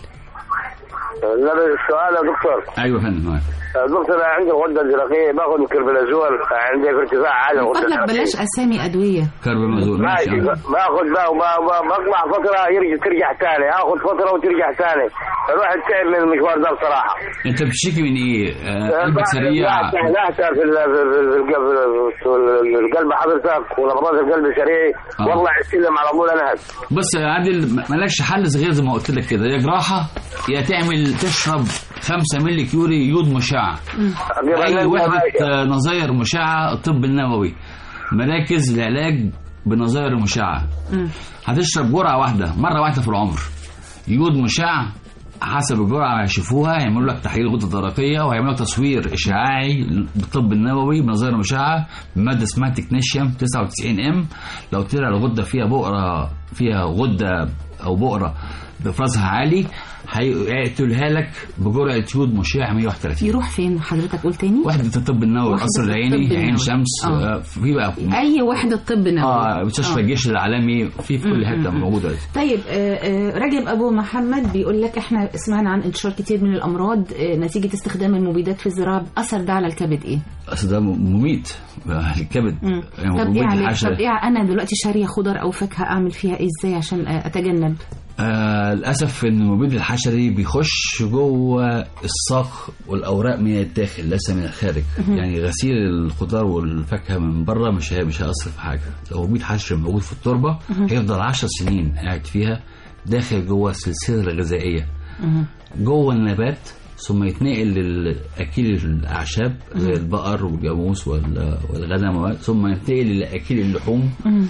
نبي السؤال يا دكتور ايوه يا فندم معاك. دكتور انا عندي الغده الدرقيه باخذ كربلازول عندي ارتفاع عالي من الغده فضلك الدرقية. بلاش اسامي ادويه كربامازول ماشي ماشي آه. باخذ بقى وب- وب- بقطع فتره يرجع ترجع ثاني اخذ فتره وترجع ثاني الواحد تعب من المشوار ده بصراحه انت بتشتكي من ايه؟ آه، قلبك سريع لهته في ال- في ال- في القلب في القلب حضرتك ونبضات القلب سريع آه. والله السلم على طول انهك بص يا عادل م- مالكش حل غير زي ما قلت لك كده يا جراحه يا تعمل تشرب 5 مللي كيوري يود مشع اي وحده آه، نظاير مشعه الطب النووي مراكز العلاج بنظاير المشعه هتشرب جرعه واحده مره واحده في العمر يود مشع حسب الجرعه هيشوفوها هيعملوا لك تحليل غده درقيه وهيعملوا لك تصوير اشعاعي بالطب النووي بنظاير مشعه بماده اسمها تكنيشيوم 99 ام لو طلع الغده فيها بؤره فيها غده او بؤره بافرازها عالي هيقتلها لك بجرعه يود مشع 131 يروح فين حضرتك قول تاني وحده الطب النووي وحدة القصر الطب العيني النووي. عين شمس آه. آه، في بقى اي وحده طب نووي اه مستشفى الجيش العالمي في في كل حته موجوده طيب آه، آه، رجب ابو محمد بيقول لك احنا سمعنا عن انتشار كتير من الامراض آه، نتيجه استخدام المبيدات في الزراعه اثر ده على الكبد ايه؟ اصل ده مميت الكبد مم. يعني طب مميت ايه عليك؟ الحشرة. طب ايه انا دلوقتي شاريه خضر او فاكهه اعمل فيها ايه ازاي عشان آه، اتجنب؟ آه للاسف ان المبيد الحشري بيخش جوه الساق والاوراق من الداخل ليس من الخارج يعني غسيل الخضار والفاكهه من بره مش هي مش هيأثر في حاجه لو مبيد حشري موجود في التربه هيفضل 10 سنين قاعد فيها داخل جوه السلسله الغذائيه جوه النبات ثم يتنقل للاكيل الاعشاب زي البقر والجاموس وال- والغنم ثم ينتقل لاكيل اللحوم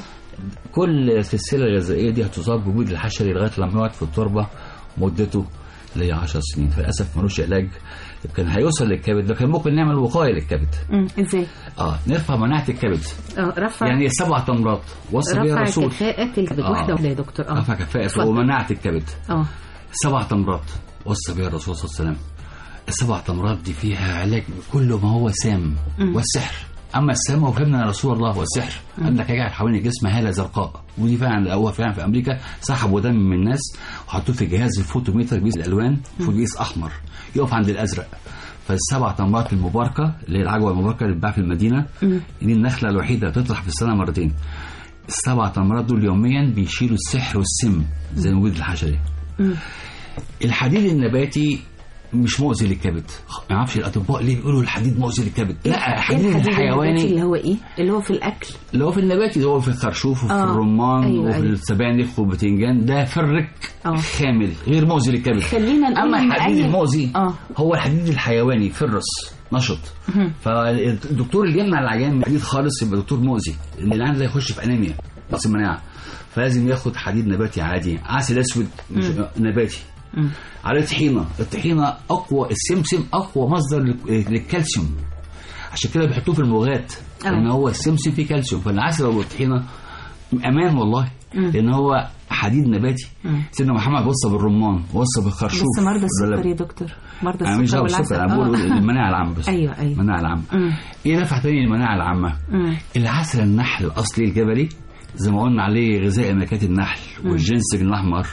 كل السلسله الغذائيه دي هتصاب بوجود الحشري لغايه لما يقعد في التربه مدته اللي هي 10 سنين فللاسف ملوش علاج كان هيوصل للكبد ده كان ممكن نعمل وقايه للكبد مم. ازاي؟ اه نرفع مناعه الكبد اه رفع يعني السبع تمرات وصى بها رفع الرسول كفاءة الكبد آه. واحدة ولا يا دكتور؟ اه رفع كفاءه اتفضل. ومناعه الكبد اه سبع تمرات وصى بها الرسول صلى الله عليه وسلم السبع تمرات دي فيها علاج كل ما هو سام والسحر اما السام هو فهمنا يا رسول الله والسحر عندك حاجه حوالين الجسم هاله زرقاء ودي فعلا لقوها فعلا في امريكا سحبوا دم من الناس وحطوه في جهاز الفوتوميتر بيقيس الالوان فوق بيقيس احمر يقف عند الازرق فالسبع تمرات المباركه اللي هي العجوه المباركه اللي بتتباع في المدينه دي النخله الوحيده اللي بتطرح في السنه مرتين السبع تمرات دول يوميا بيشيلوا السحر والسم زي المبيد الحشري الحديد النباتي مش مؤذي للكبد ما اعرفش الاطباء ليه بيقولوا الحديد مؤذي للكبد لا إيه الحديد النباتي الحيواني اللي هو ايه اللي هو في الاكل اللي هو في النباتي اللي هو في الخرشوف وفي آه. الرمان أيوة، وفي أيوة. السبانخ والبتنجان ده فرك آه. خامل غير مؤذي للكبد خلينا نقول اما إن الحديد أي- المؤذي آه. هو الحديد الحيواني فرس نشط فالدكتور اللي يمنع العيان من الحديد خالص يبقى دكتور مؤذي لان العيان ده يخش في انيميا نقص المناعه فلازم ياخد حديد نباتي عادي عسل اسود مش نباتي على طحينه الطحينه اقوى السمسم اقوى مصدر لل- للكالسيوم عشان كده بيحطوه في الموغات آه. لان هو السمسم فيه كالسيوم فالعسل والطحينه امان والله لان هو حديد نباتي سيدنا محمد وصى بالرمان وصى بالخرشوف بس مرضى السكر باللبن. يا دكتور مرضى انا مش السكر دعوه بالسكر انا والعسل بقول آه. المناعه العامه بس ايوه ايوه المناعه العامه مم. ايه نفع تاني المناعه العامه مم. العسل النحل الاصلي الجبلي زي ما قلنا عليه غذاء ملكات النحل والجنسج الاحمر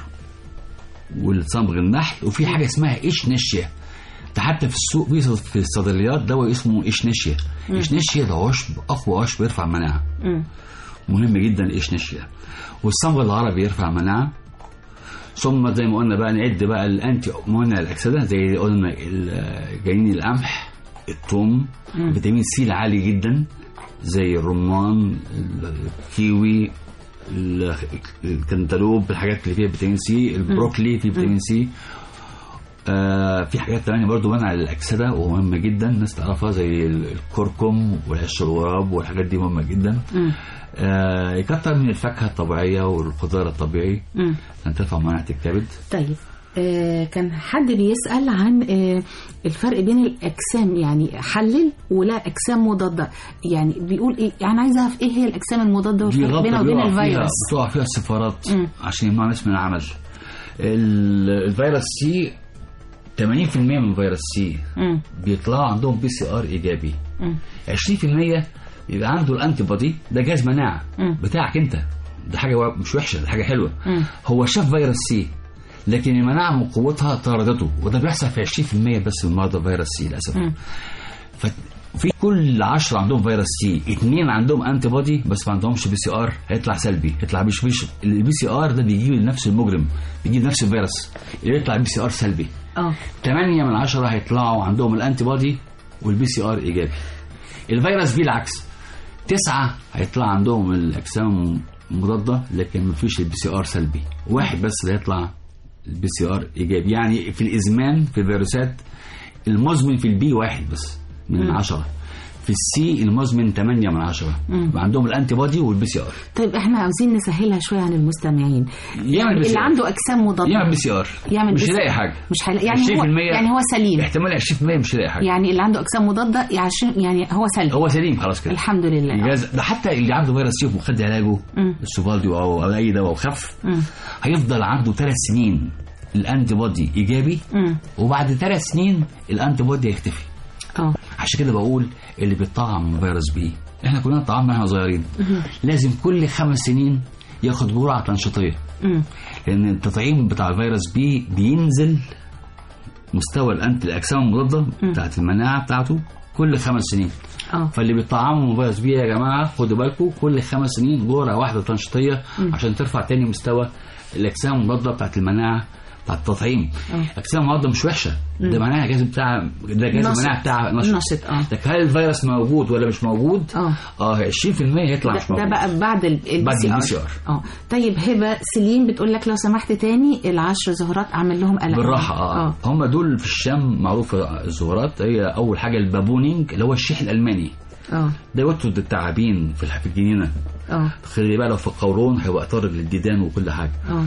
والصمغ النحل وفي حاجه اسمها اشنشيا ده حتى في السوق في في الصيدليات دواء اسمه اشنشيا اشنشيا ده عشب اقوى عشب يرفع المناعه مم. مهم جدا الاشنشيا والصمغ العربي يرفع المناعه ثم زي ما قلنا بقى نعد بقى الانتي منع الاكسده زي قلنا ال- جنين القمح الثوم فيتامين سي العالي جدا زي الرمان الكيوي ال- الكنتالوب الحاجات اللي فيها فيتامين سي البروكلي فيه فيتامين سي آه في حاجات تانية برضو منع الأكسدة ومهمة جدا الناس تعرفها زي ال- الكركم والعش الغراب والحاجات دي مهمة جدا مم. آه يكتر من الفاكهة الطبيعية والخضار الطبيعي مم. عشان ترفع مناعة الكبد طيب آه كان حد بيسأل عن آه الفرق بين الأجسام يعني حلل ولا أجسام مضادة يعني بيقول إيه يعني عايز أعرف إيه هي الأجسام المضادة دي والفرق بينها غلطة وبين بيقع فيها الفيروس بتقع فيها السفارات مم. عشان يمنعوا الناس من العمل ال- الفيروس سي 80% من فيروس سي مم. بيطلعوا عندهم بي سي ار ايجابي مم. 20% يبقى عنده الانتي بودي ده جهاز مناعه مم. بتاعك انت ده حاجه و- مش وحشه ده حاجه حلوه مم. هو شاف فيروس سي لكن المناعه من قوتها طردته وده بيحصل في 20% بس من مرضى فيروس سي للاسف مم. ففي كل 10 عندهم فيروس سي اثنين عندهم انتي بودي بس ما عندهمش بي سي ار هيطلع سلبي يطلع مش مش البي سي ار ده بيجيب نفس المجرم بيجيب نفس الفيروس اللي يطلع بي سي ار سلبي اه 8 من 10 هيطلعوا عندهم الانتي بودي والبي سي ار ايجابي الفيروس بي العكس تسعة هيطلع عندهم الاجسام مضاده لكن مفيش البي سي ار سلبي واحد بس اللي هيطلع البي سي ار ايجابي يعني في الازمان في الفيروسات المزمن في البي واحد بس من عشرة في السي المزمن 8 من 10 يبقى عندهم الانتي بودي والبي سي ار طيب احنا عاوزين نسهلها شويه عن المستمعين يعمل بي سي اللي آر. عنده اجسام مضاده يعمل بي سي ار يعمل مش بي سي- هيلاقي حاجه مش هيلاقي يعني هو 20% يعني هو سليم احتمال 20% مش هيلاقي حاجه يعني اللي عنده اجسام مضاده يعني يعني هو سليم هو سليم خلاص كده الحمد لله الجهاز ده حتى اللي عنده فيروس سي وخد علاجه مم. السوفالدي او او اي دواء وخف مم. هيفضل عنده ثلاث سنين الانتي بودي ايجابي مم. وبعد ثلاث سنين الانتي بودي هيختفي اه عشان كده بقول اللي بيطعم فيروس بي احنا كلنا طعمنا احنا صغيرين لازم كل خمس سنين ياخد جرعه تنشيطيه مم. لان التطعيم بتاع الفيروس بي بينزل مستوى الانتي الاجسام المضاده بتاعت المناعه بتاعته كل خمس سنين اه فاللي بيطعموا من فيروس بي يا جماعه خدوا بالكم كل خمس سنين جرعه واحده تنشيطيه عشان ترفع تاني مستوى الاجسام المضاده بتاعت المناعه بتاع التطعيم الاجسام المضاده مش وحشه ده معناها الجهاز بتاع ده جهاز نشط. المناعه بتاع نشط نشط، اه. لكن هل الفيروس موجود ولا مش موجود؟ اه. اه 20% هيطلع مش ده, ده موجود بقى بعد البي بعد سي ال ار PCR. اه طيب هبه سليم بتقول لك لو سمحت تاني العشر زهرات اعمل لهم قلق بالراحه اه, اه هم دول في الشام معروفه الزهورات هي اول حاجه البابونينج اللي هو الشيح الالماني اه ده يطرد التعابين في الح- في الجنينه اه خلي بالك لو في القولون هيبقى طارد للديدان وكل حاجه اه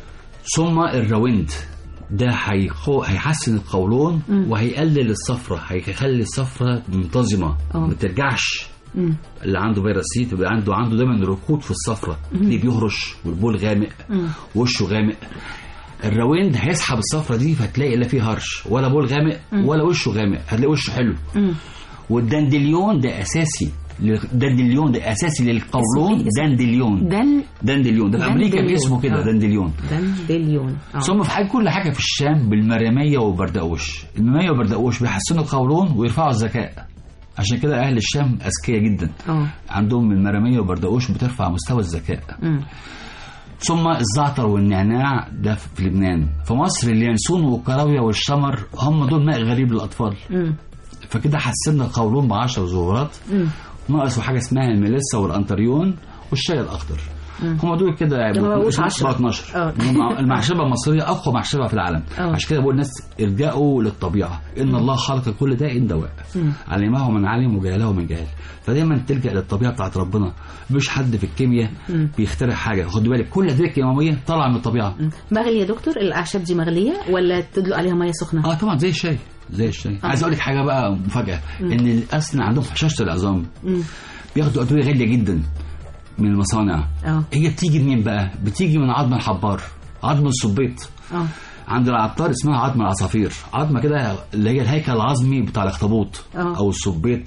ثم الراوند ده هيخو... هيحسن القولون وهيقلل الصفرة هيخلي الصفرة منتظمة اه. ما ترجعش مم. اللي عنده فيروس سي تبقى عنده عنده دايما ركود في الصفرة اللي بيهرش والبول غامق وشه غامق الراوند هيسحب الصفرة دي فهتلاقي لا فيه هرش ولا بول غامق ولا وشه غامق هتلاقي وشه حلو مم. والدندليون ده اساسي الدندليون ده اساسي للقولون اسمه إيه؟ اسمه- دندليون دل دندليون ده في امريكا دندليون. باسمه كده آه. دندليون دندليون اه ثم في حاجة كل حاجة في الشام بالمرامية والبردقوش المرامية والبردقوش بيحسنوا القولون ويرفعوا الذكاء عشان كده أهل الشام أذكياء جدا اه عندهم المرامية والبردقوش بترفع مستوى الذكاء مم. ثم الزعتر والنعناع ده في لبنان في مصر اليانسون والكراوية والشمر هم دول ماء غريب للأطفال مم. فكده فكده حسنا القولون ب 10 زهورات مم. ناقصوا حاجه اسمها الميليسا والانتريون والشاي الاخضر هم دول كده ده ما بقوش 10. بقوا 12 آه. هم المعشبه المصريه اقوى معشبه في العالم آه. عشان كده بقول الناس ارجعوا للطبيعه ان الله خلق كل داء دواء مم. علمه من علم وجهله من جهل فدايما تلجا للطبيعه بتاعت ربنا مش حد في الكيمياء مم. بيخترع حاجه خد بالك كل ادويه كيماويه طالعه من الطبيعه مم. مغلي يا دكتور الاعشاب دي مغليه ولا تدلق عليها ميه سخنه اه طبعا زي الشاي زي الشاي عايز اقول لك حاجه بقى مفاجاه ان اصلا عندهم هشاشه العظام مم. بياخدوا ادويه غاليه جدا من المصانع اه هي بتيجي منين بقى بتيجي من عظم الحبار عظم السبيط اه عند العطار اسمها عظم العصافير عظمه كده اللي هي الهيكل العظمي بتاع الاخطبوط آه. او السبيط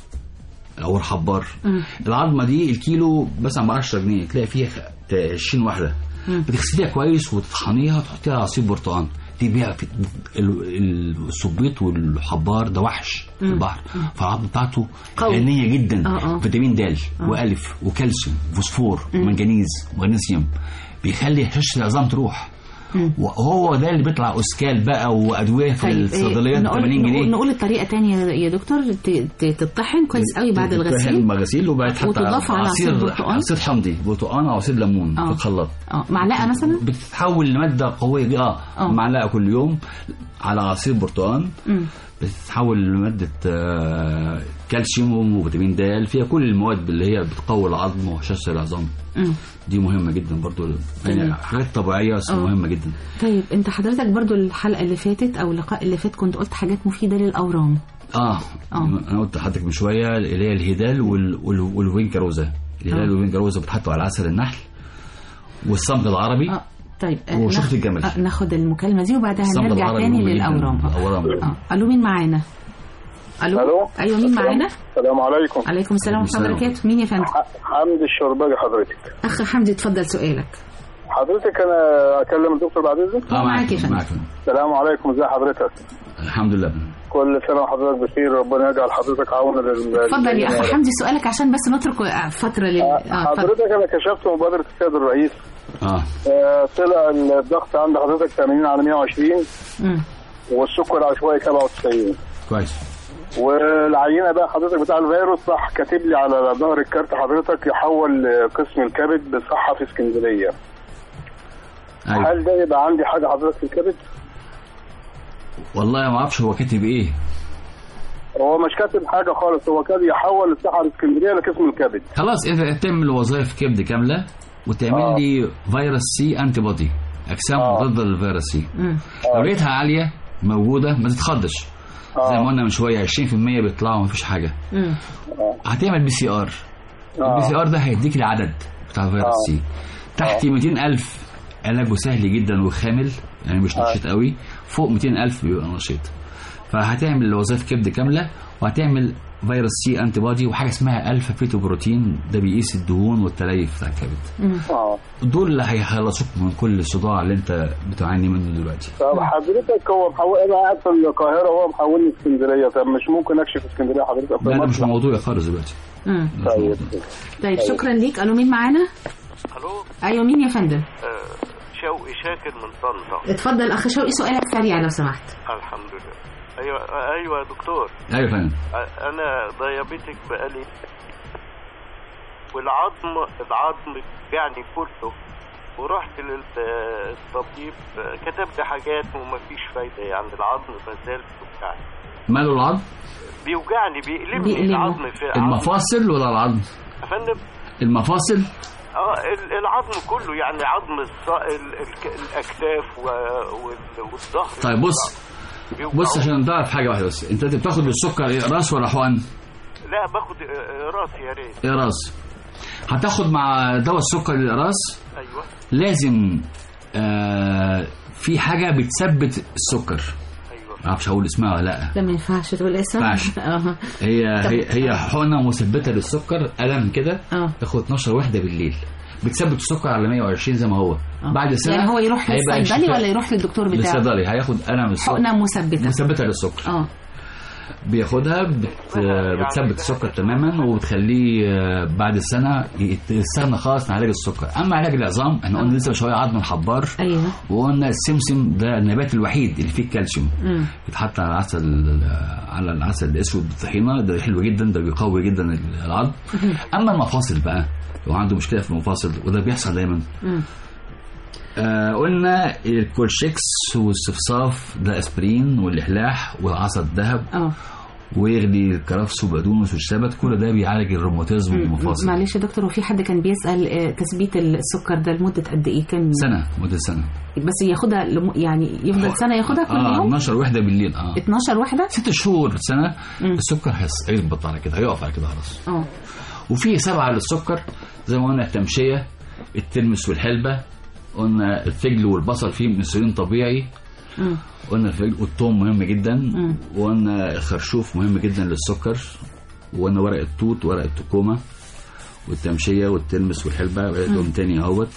او الحبار مم. العظمه دي الكيلو مثلا ب 10 جنيه تلاقي فيها 20 واحده مم. بتغسليها كويس وتطحنيها وتحطيها على عصير برتقال دي بيها في ال- ال- السبيط والحبار ده وحش في البحر فالعظم بتاعته قوي. غنيه جدا آه، آه. فيتامين د والف وكالسيوم وفوسفور ومنجنيز ومغنيسيوم بيخلي هشاشه العظام تروح وهو ده اللي بيطلع اسكال بقى وادويه في طيب الصيدليات ب نقول 80 جنيه نقول, نقول الطريقه تانية يا دكتور ت- ت- تطحن كويس قوي بعد تتطحن الغسيل بغسيل وبعد تحط وتضاف على عصير برتقال؟ عصير حمضي برتقال او عصير ليمون آه. في الخلاط اه معلقه مثلا بتتحول لماده قويه دي اه آه. معلقه كل يوم على عصير برتقال مم. بتتحول لماده آه، كالسيوم وفيتامين د فيها كل المواد اللي هي بتقوي العظم وهشاشه العظام مم. دي مهمه جدا برضو تمام. يعني حاجات طبيعيه بس آه. مهمه جدا طيب انت حضرتك برضو الحلقه اللي فاتت او اللقاء اللي فات كنت قلت حاجات مفيده للاورام اه, آه. انا قلت لحضرتك من شويه اللي هي الهدال وال... وال... والوينكروزا الهدال آه. والوينكروزا بتحطوا على عسل النحل والصمغ العربي اه طيب آه، وشفت ناخد- الجمل. آه، ناخد المكالمه دي وبعدها الصمغ نرجع العربي تاني مهم جداً. للاورام آه. الاورام اه الو مين معانا الو ألو. ايوه مين معانا السلام عليكم عليكم السلام ورحمه الله السلام. وبركاته مين يا فندم حمد الشرباجي حضرتك اخ حمدي اتفضل سؤالك حضرتك انا اكلم الدكتور بعد اذنك آه، معاك يا فندم. معاك السلام عليكم ازي حضرتك الحمد لله كل سنه وحضرتك بخير ربنا يجعل حضرتك عونا لل اتفضل يا لل- اخ حمدي سؤالك عشان بس نترك آه، فتره لل اه اتفضل حضرتك انا كشفت مبادره السيد الرئيس اه آه، طلع الضغط عند حضرتك 80 على 120 مم. والسكر عشوائي 97 كويس والعينه بقى حضرتك بتاع الفيروس راح كاتب لي على ظهر الكارت حضرتك يحول قسم الكبد بصحه في اسكندريه ايوه هل ده يبقى عندي حاجه حضرتك في الكبد؟ والله ما اعرفش هو كاتب ايه هو مش كاتب حاجه خالص هو كان يحول الصحه الاسكندريه لقسم الكبد خلاص انت تعمل وظائف كبد كامله وتعمل آه. لي فيروس سي انتي بودي اجسام آه. ضد الفيروس سي مم. لو لقيتها عاليه موجوده ما تتخضش زي ما آه. قلنا من شويه 20% بيطلعوا مفيش حاجه مم. هتعمل بي سي ار البي سي ار ده هيديك العدد بتاع الفيروس آه. سي تحت 200000 علاجه سهل جدا وخامل يعني مش نشيط قوي فوق 200000 بيبقى نشيط فهتعمل وظائف كبد كامله وهتعمل فيروس سي انتي بودي وحاجه اسمها الفا فيتو بروتين ده بيقيس الدهون والتليف بتاع الكبد اه دول اللي هيخلصوك من كل الصداع اللي انت بتعاني منه دلوقتي طب حضرتك هو محول انا قاعد في القاهره وهو محولني اسكندريه طب مش ممكن اكشف اسكندريه حضرتك في لا ده مش مصر؟ موضوع خالص دلوقتي مم. ده مش طيب موضوع. طيب شكرا ليك الو مين معانا الو ايوه مين يا فندم آه، شوقي شاكر من طنطا اتفضل اخ شوقي سؤالك سريع لو سمحت الحمد لله ايوه آه، ايوه يا دكتور ايوه يا فندم آه، انا ديابيتك بقالي والعظم العظم يعني كله ورحت للطبيب آه، كتب لي حاجات ومفيش فايده يعني العظم ما زال بيوجعني ماله العظم بيوجعني بيقلبني بيقلبه. العظم في عظم- المفاصل ولا العظم يا فندم المفاصل اه ال- العظم كله يعني عظم الص... ال... ال... الاكتاف و... وال... والظهر طيب بص بيوجعوا. بص عشان تعرف حاجه واحده بس انت بتاخد السكر ايه راس ولا حقن لا باخد آه، راسي يا ريت ايه راس هتاخد مع دواء السكر للراس ايوه لازم آه في حاجه بتثبت السكر ايوه ما اعرفش اقول اسمها ولا لا لا ما ينفعش تقول اسم ينفعش. اه هي هي هي حقنه مثبته للسكر قلم كده اه تاخد 12 وحده بالليل بتثبت السكر على 120 زي ما هو آه. بعد سنه يعني هو يروح هيبقى للصيدلي الشفاء- ولا يروح للدكتور بتاعه للصيدلي هياخد قلم السكر حقنه مثبته مثبته للسكر اه بياخدها بت... بتثبت السكر تماما وبتخليه آه، بعد السنه يت- يستغنى خالص عن علاج السكر اما علاج العظام احنا قلنا لسه شويه عظم الحبار ايوه وقلنا السمسم ده النبات الوحيد اللي فيه الكالسيوم مم. بيتحط على العسل على العسل الاسود بالطحينه ده حلو جدا ده بيقوي جدا العظم اما المفاصل بقى لو عنده مشكله في المفاصل وده بيحصل دايما مم. آه قلنا الكولشيكس والصفصاف ده اسبرين والاحلاح وعصا الذهب اه ويغلي الكرفس وبقدونس والشبت كل ده بيعالج الروماتيزم والمفاصل معلش يا دكتور وفي حد كان بيسأل آه، تثبيت السكر ده لمدة قد ايه كام سنه مده سنه بس ياخدها لم... يعني يفضل سنة ياخدها كل اه يوم 12 وحده بالليل اه 12 واحدة ست شهور سنه مم. السكر هيص- هيظبط على كده هيقف على كده خلاص اه وفي سبعه للسكر زي ما قلنا التمشيه الترمس والحلبه قلنا الفجل والبصل فيه انسولين طبيعي مم. قلنا الفجل والثوم مهم جدا مم. وقلنا الخرشوف مهم جدا للسكر وقلنا ورق التوت ورق التكومه والتمشيه والترمس والحلبه بقيتهم تاني اهوت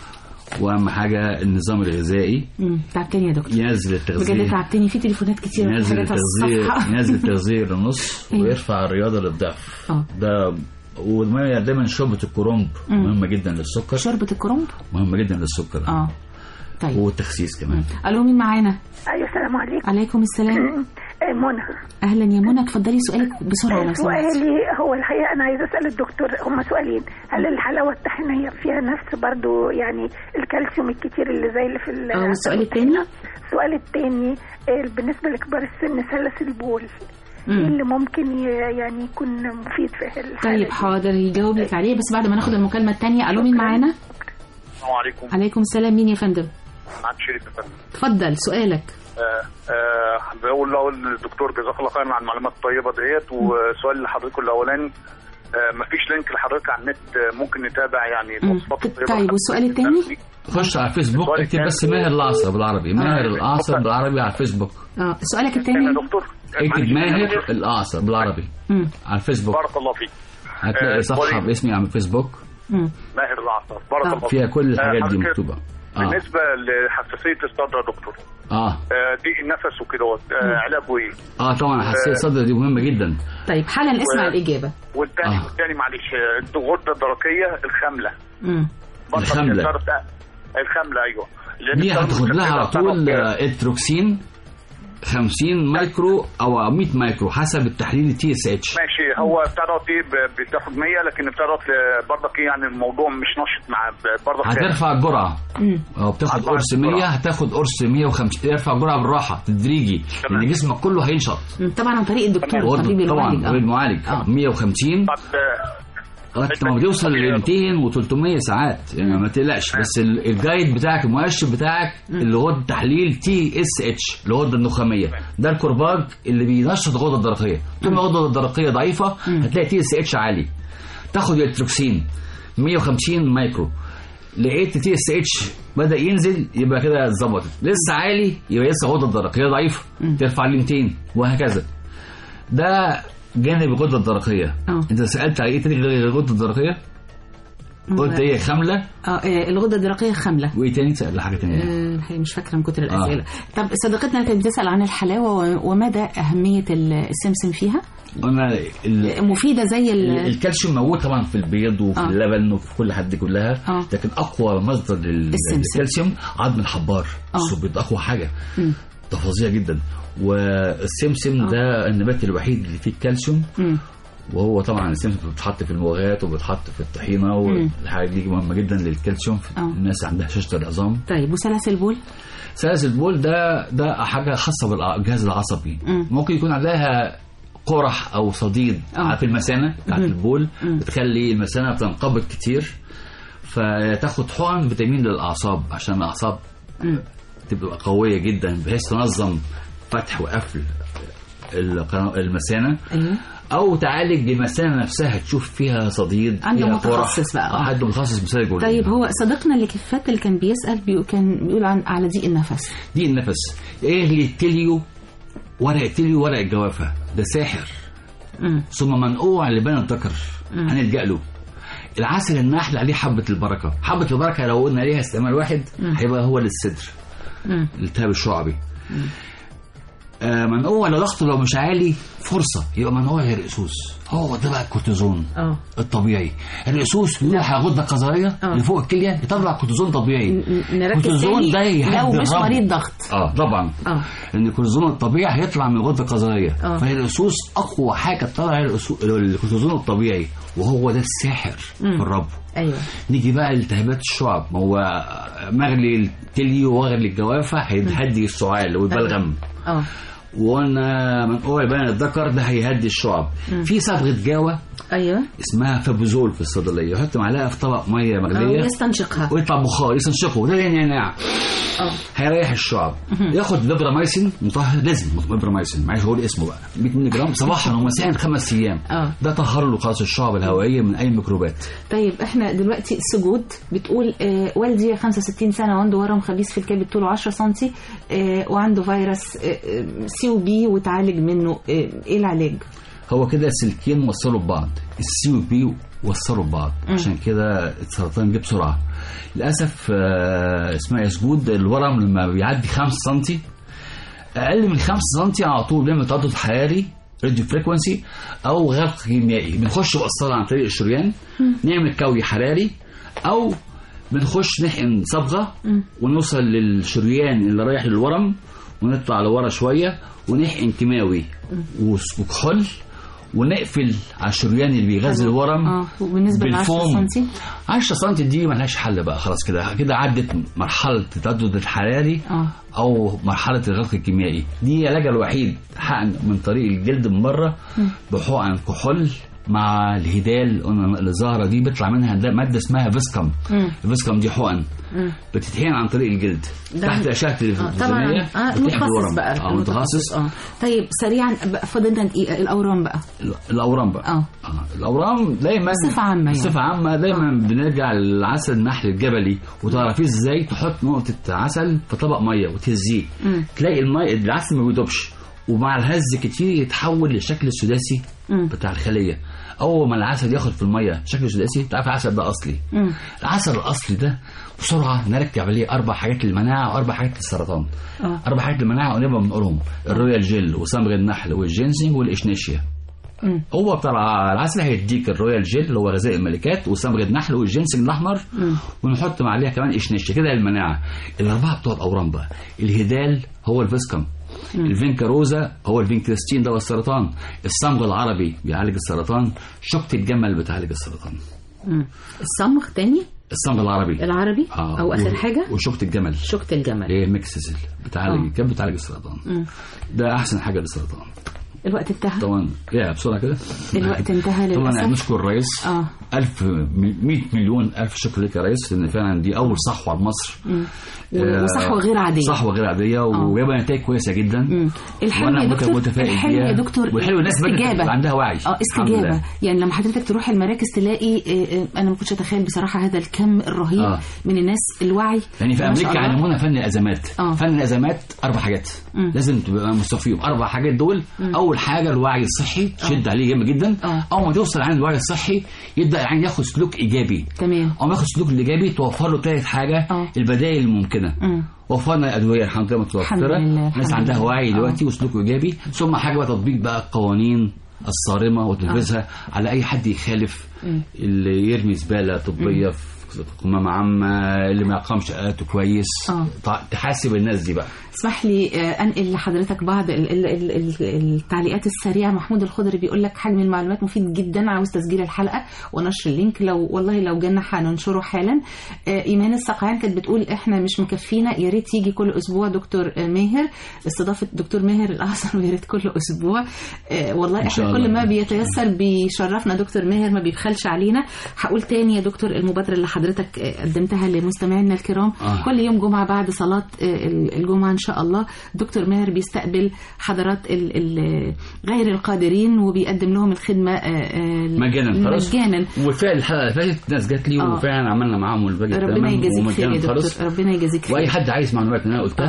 واهم حاجه النظام الغذائي مم. تعبتني يا دكتور ينزل بجد التغذيه تعبتني في تليفونات كتير ينزل حاجات على التغذيه الصفحة. ينزل التغذيه للنص أيوة. ويرفع الرياضه للضعف اه ده والميه دايما شوربه الكرنب مم. مهمه جدا للسكر شوربة الكرنب مهمه جدا للسكر اه طيب والتخسيس كمان الو مين معانا ايوه السلام عليكم عليكم السلام آه، منى اهلا يا منى اتفضلي سؤالك بسرعه لو سمحتي سؤالي هو الحقيقه انا عايزه اسال الدكتور هما سؤالين هل الحلاوه الطحينيه فيها نفس برضو يعني الكالسيوم الكتير اللي زي اللي في ال- اه والسؤال الثاني السؤال الثاني بالنسبه لكبار السن سلس البول مم. ايه اللي ممكن ي- يعني يكون مفيد في الحاله طيب حاضر يجاوب لك عليه بس بعد ما ناخد المكالمه الثانيه الو مين معانا السلام عليكم عليكم السلام مين يا فندم معاك شريف يا فندم اتفضل سؤالك آه، آه، بقول اقول للدكتور جزاك الله خيرا على المعلومات الطيبه ديت وسؤال لحضرتك الاولاني آه، مفيش لينك لحضرتك على النت آه، ممكن نتابع يعني مم. الوصفات الطيبة طيب والسؤال الثاني خش على الفيسبوك اكتب بس ماهر العصر بالعربي ماهر العصر بالعربي على الفيسبوك اه سؤالك الثاني دكتور اكتب ماهر الأعصر بالعربي مم. على الفيسبوك بارك الله فيك هتلاقي آه، صفحة سؤالين. باسمي على الفيسبوك مم. ماهر العصر بارك آه. الله فيك فيها كل الحاجات آه، دي حضرتك مكتوبة اه بالنسبه لحساسيه الصدر يا دكتور اه آه، ضيق النفس وكده مم. علاجه ايه؟ اه طبعا حساسية الصدر دي مهمة جدا طيب حالا اسمع و- الاجابه والتاني آه. والتاني معلش آه، الغده الدرقيه الخامله مم. برضه الخاملة. بتعرف- الخامله ايوه لأن دي بتعرف هتاخد لها على بتعرف- طول آه، اتروكسين 50 مايكرو او 100 مايكرو حسب التحليل التي اس اتش ماشي هو بتاع دوت ايه ب- بتاخد 100 لكن بتاع دوت ل- برضك ايه يعني الموضوع مش نشط مع ب- برضك هترفع الجرعة مم. او بتاخد هترفع قرص 100 الجرعة. هتاخد قرص 150 ترفع الجرعة بالراحة تدريجي تمام. لان جسمك كله هينشط مم. طبعا عن طريق الدكتور برضه الطبيب طبعا المعالج طبيب اه معالج آه. 150 طب آه، لغايه ما بتوصل ل 200 و300 ساعات يعني ما تقلقش بس ال- الجايد بتاعك المؤشر بتاعك اللي هو التحليل تي اس اتش الغده النخاميه ده الكرباج اللي بينشط الغده الدرقيه طول ما الغده الدرقيه ضعيفه هتلاقي تي اس اتش عالي تاخد التروكسين 150 مايكرو لقيت تي اس اتش بدا ينزل يبقى كده اتظبطت لسه عالي يبقى لسه الغده الدرقيه ضعيفه ترفع ل 200 وهكذا ده جانب الغده الدرقيه آه. انت سالت على ايه تاني غير الغده الدرقيه قلت ايه خامله اه آه، الغده الدرقيه خامله وايه تاني سال حاجه تانية آه، الحقيقة مش فاكره من كتر الاسئله طب صديقتنا كانت بتسال عن الحلاوه و- ومدى اهميه ال- السمسم فيها قلنا ال- مفيده زي ال- الكالسيوم موجود طبعا في البيض وفي آه. اللبن وفي كل حد كلها آه. لكن اقوى مصدر لل- السمسم. للكالسيوم عظم الحبار آه. السبيط اقوى حاجه مم. ده فظيع جدا والسمسم آه. ده النبات الوحيد اللي فيه الكالسيوم مم. وهو طبعا السمسم بيتحط في الموغات وبيتحط في الطحينه والحاجه دي مهمه جدا للكالسيوم في آه. الناس اللي عندها هشاشه العظام طيب وسلاسل البول سلاسل البول ده ده حاجه خاصه بالجهاز العصبي مم. ممكن يكون عليها قرح او صديد آه. في المثانه بتاعت مم. البول مم. بتخلي المثانه بتنقبض كتير فتاخد حقن فيتامين للاعصاب عشان الاعصاب مم. تبقى قويه جدا بحيث تنظم فتح وقفل القنا- المثانه ايوه او تعالج المثانه نفسها تشوف فيها صديد عنده فيها متخصص قرح. بقى. آه، حد متخصص مثال الجولين طيب هو صديقنا اللي كفات اللي كان بيسال بيقول كان بيقول عن على ضيق النفس دي النفس اغلي التليو ورق التليو ورق الجوافه ده ساحر مم. ثم منقوع لبان الذكر مم. هنلجأ له العسل النحل عليه حبة البركة حبة البركة لو قلنا عليها استعمال واحد مم. هيبقى هو للصدر مم. الالتهاب الشعبي آه منقوع لو ضغطه لو مش عالي فرصه يبقى منقوع الرئسوس هو ده بقى الكورتيزون اه الطبيعي الرئسوس بيروح على الغده القذريه آه. اللي فوق الكليه يطلع كورتيزون طبيعي نركز الكورتيزون تاني ده يهدي لو مش الرب. مريض ضغط اه طبعا اه ان الكورتيزون الطبيعي هيطلع من الغده القذريه آه. فالرئسوس اقوى حاجه تطلع الرئسو- الكورتيزون الطبيعي وهو ده الساحر مم. في الرب ايوه نيجي بقى لالتهابات الشعب ما هو مغلي الكلي ومغلي الجوافه هيهدي السعال والبلغم اه وقلنا منقوع بين الذكر ده هيهدي الشعب مم. في صبغه جاوه ايوه اسمها فابوزول في الصيدليه يحط معلقه في طبق ميه آه، مغليه ويستنشقها ويطلع بخار يستنشقه ده النعناع اه هيريح الشعب ياخد ليبراميسين مطهر لازم ليبراميسين معلش هقول اسمه بقى 100 مللي جرام صباحا ومساء خمس ايام اه ده طهر له خلاص الشعب الهوائيه من اي ميكروبات طيب احنا دلوقتي سجود بتقول آه والدي 65 سنه وعنده ورم خبيث في الكبد طوله 10 سم آه وعنده فيروس آه آه، سي او بي وتعالج منه آه ايه العلاج؟ هو كده سلكين وصلوا ببعض السي وبي وصلوا ببعض مم. عشان كده السرطان جه بسرعه للاسف آه، اسمها يا سجود الورم لما بيعدي 5 سم اقل من 5 سم على طول بيعمل تردد حراري راديو فريكونسي او غرق كيميائي بنخش بقصاره عن طريق الشريان نعمل كوي حراري او بنخش نحقن صبغه ونوصل للشريان اللي رايح للورم ونطلع لورا شويه ونحقن كيماوي وس- وكحول ونقفل على الشريان اللي بيغذي الورم اه وبالنسبه ل 10 بالفوم. سم 10 سم دي ملهاش حل بقى خلاص كده كده عدت مرحله التردد الحراري اه او مرحله الغرق الكيميائي دي علاجها الوحيد حقن من طريق الجلد من بره مم. بحقن كحول مع الهدال قلنا الزهره دي بيطلع منها ده ماده اسمها فيسكم مم. الفيسكم دي حقن مم. بتتحقن عن طريق الجلد ده- تحت اشعه اه طبعا التلفزيونيه اه بتحمي متخصص الورم. بقى اه متخصص اه طيب سريعا بقى فاضلنا دقيقه الاورام بقى الاورام بقى اه آه. الاورام دايما بصفة عامة يعني. بصفه عامه دايما بنرجع للعسل النحل الجبلي وتعرفيه ازاي تحط نقطه عسل في طبق ميه وتهزيه مم. تلاقي المي العسل ما بيدوبش ومع الهز كتير يتحول للشكل السداسي مم. بتاع الخليه اول ما العسل ياخد في الميه شكل سداسي تعرف العسل ده اصلي مم. العسل الاصلي ده بسرعه نركب عليه اربع حاجات للمناعه واربع حاجات للسرطان اه اربع حاجات للمناعه ونبقى بنقولهم الرويال جيل وصمغ النحل والجينسينج والاشنيشيا مم. هو بتاع العسل هيديك الرويال جيل اللي هو غذاء الملكات وصمغ النحل والجنسنج الاحمر مم. ونحط مع عليها كمان اشنيشيا كده المناعه الاربعه بتوع الاورام بقى الهدال هو الفيسكم الفينكاروزا هو الفينكريستين ده هو السرطان الصمغ العربي بيعالج السرطان شقة الجمل بتعالج السرطان مم. الصمغ تاني الصمغ العربي العربي آه. او اخر و- حاجه وشقة الجمل شوكة الجمل اللي هي ميكسسل بتعالج آه. كانت بتعالج السرطان مم. ده احسن حاجه للسرطان الوقت انتهى طبعا يا بسرعه كده الوقت انتهى طبعا للاسف نشكر الرئيس اه ألف 100 مليون ألف شكر لك يا ريس لأن فعلا دي أول صحوة لمصر مم. و- آه، وصحوة غير عادية صحوة غير عادية وجايبة نتائج كويسة جدا مم. الحلو وأنا يا مت- دكتور متفائل الحلو يا بيها. دكتور والحلو الناس بدأت استجابة تبقى عندها وعي اه الحمد استجابة لله. يعني لما حضرتك تروح المراكز تلاقي آه، آه، انا ما كنتش اتخيل بصراحة هذا الكم الرهيب آه. من الناس الوعي يعني في ما شاء امريكا الله. علمونا فن الازمات آه. فن الازمات اربع حاجات مم. لازم تبقى مستوفيهم اربع حاجات دول مم. اول حاجه الوعي الصحي تشد عليه جامد جدا آه. اول ما توصل عند الوعي الصحي يبدا يعني ياخد سلوك ايجابي تمام او ما ياخد سلوك الايجابي توفر له ثالث حاجه آه. البدائل الممكنه مم. وفرنا الادويه الحمد لله الحمد متوفره لله، الحمد الناس عندها لله. وعي آه. دلوقتي وسلوك ايجابي ثم حاجه بقى تطبيق بقى القوانين الصارمه وتنفيذها على اي حد يخالف مم. اللي يرمي زباله طبيه في قمامه عامه اللي ما يقام شقاته كويس آه. تع- تحاسب الناس دي بقى اسمح لي آه، انقل لحضرتك بعض ال- ال- ال- ال- التعليقات السريعه محمود الخضري بيقول لك حجم المعلومات مفيد جدا عاوز تسجيل الحلقه ونشر اللينك لو والله لو جالنا هننشره حالا آه، ايمان السقعان كانت بتقول احنا مش مكفينا يا ريت يجي كل اسبوع دكتور آه، ماهر استضافه دكتور ماهر الاعصر ويا ريت كل اسبوع آه، والله إن شاء احنا كل الله. ما بيتيسر بيشرفنا دكتور ماهر ما بيبخلش علينا هقول تاني يا دكتور المبادره اللي حضرتك آه، قدمتها لمستمعينا الكرام آه. كل يوم جمعة بعد صلاة آه، الجمعة إن شاء الله دكتور ماهر بيستقبل حضرات ال- ال- غير القادرين وبيقدم لهم الخدمة آه، آه، مجانا خلاص مجانا وفعلا الحلقه اللي فاتت ناس جات لي آه. وفعلا عملنا معاهم الباقي ربنا تمام يجازيك خير يا ومجانا خالص دكتور ربنا يجازيك خير واي حد عايز معلومات اللي انا قلتها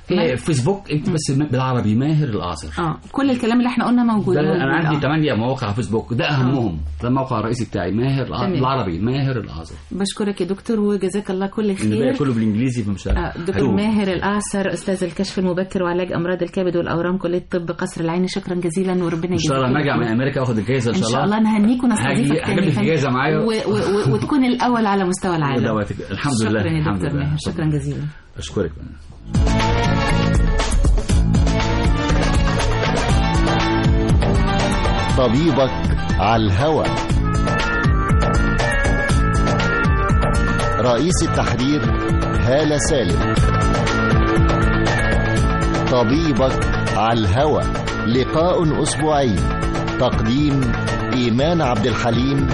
إيه فيسبوك انت بس بالعربي ماهر الاعصر اه كل الكلام اللي احنا قلنا موجود ده موجود. انا عندي آه. 8 مواقع على فيسبوك ده اهمهم ده الموقع الرئيسي بتاعي ماهر الع- تمام. بالعربي ماهر الاعصر بشكرك يا دكتور وجزاك الله كل الباقي خير كله بالانجليزي فمش آه، دكتور ماهر الأعسر أستاذ الكشف المبكر وعلاج أمراض الكبد والأورام كلية طب قصر العيني شكرا جزيلا وربنا ان شاء الله لما ارجع من امريكا واخد الجائزه ان إن شاء الله نهنيك ونستضيفك هاجي- هجيب لك الجائزه معايا و... و... و... وتكون الأول على مستوى العالم ودواتك. الحمد لله شكرا يا الحمد دكتور لله. ماهر شكرا جزيلا اشكرك طبيبك على الهوى رئيس التحرير هالة سالم طبيبك على الهوى لقاء أسبوعي تقديم إيمان عبد الحليم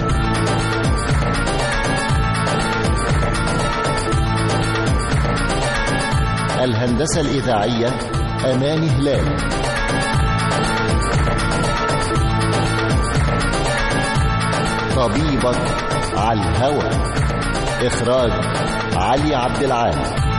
الهندسة الإذاعية أمان هلال طبيبك على الهوى إخراج علي عبد العال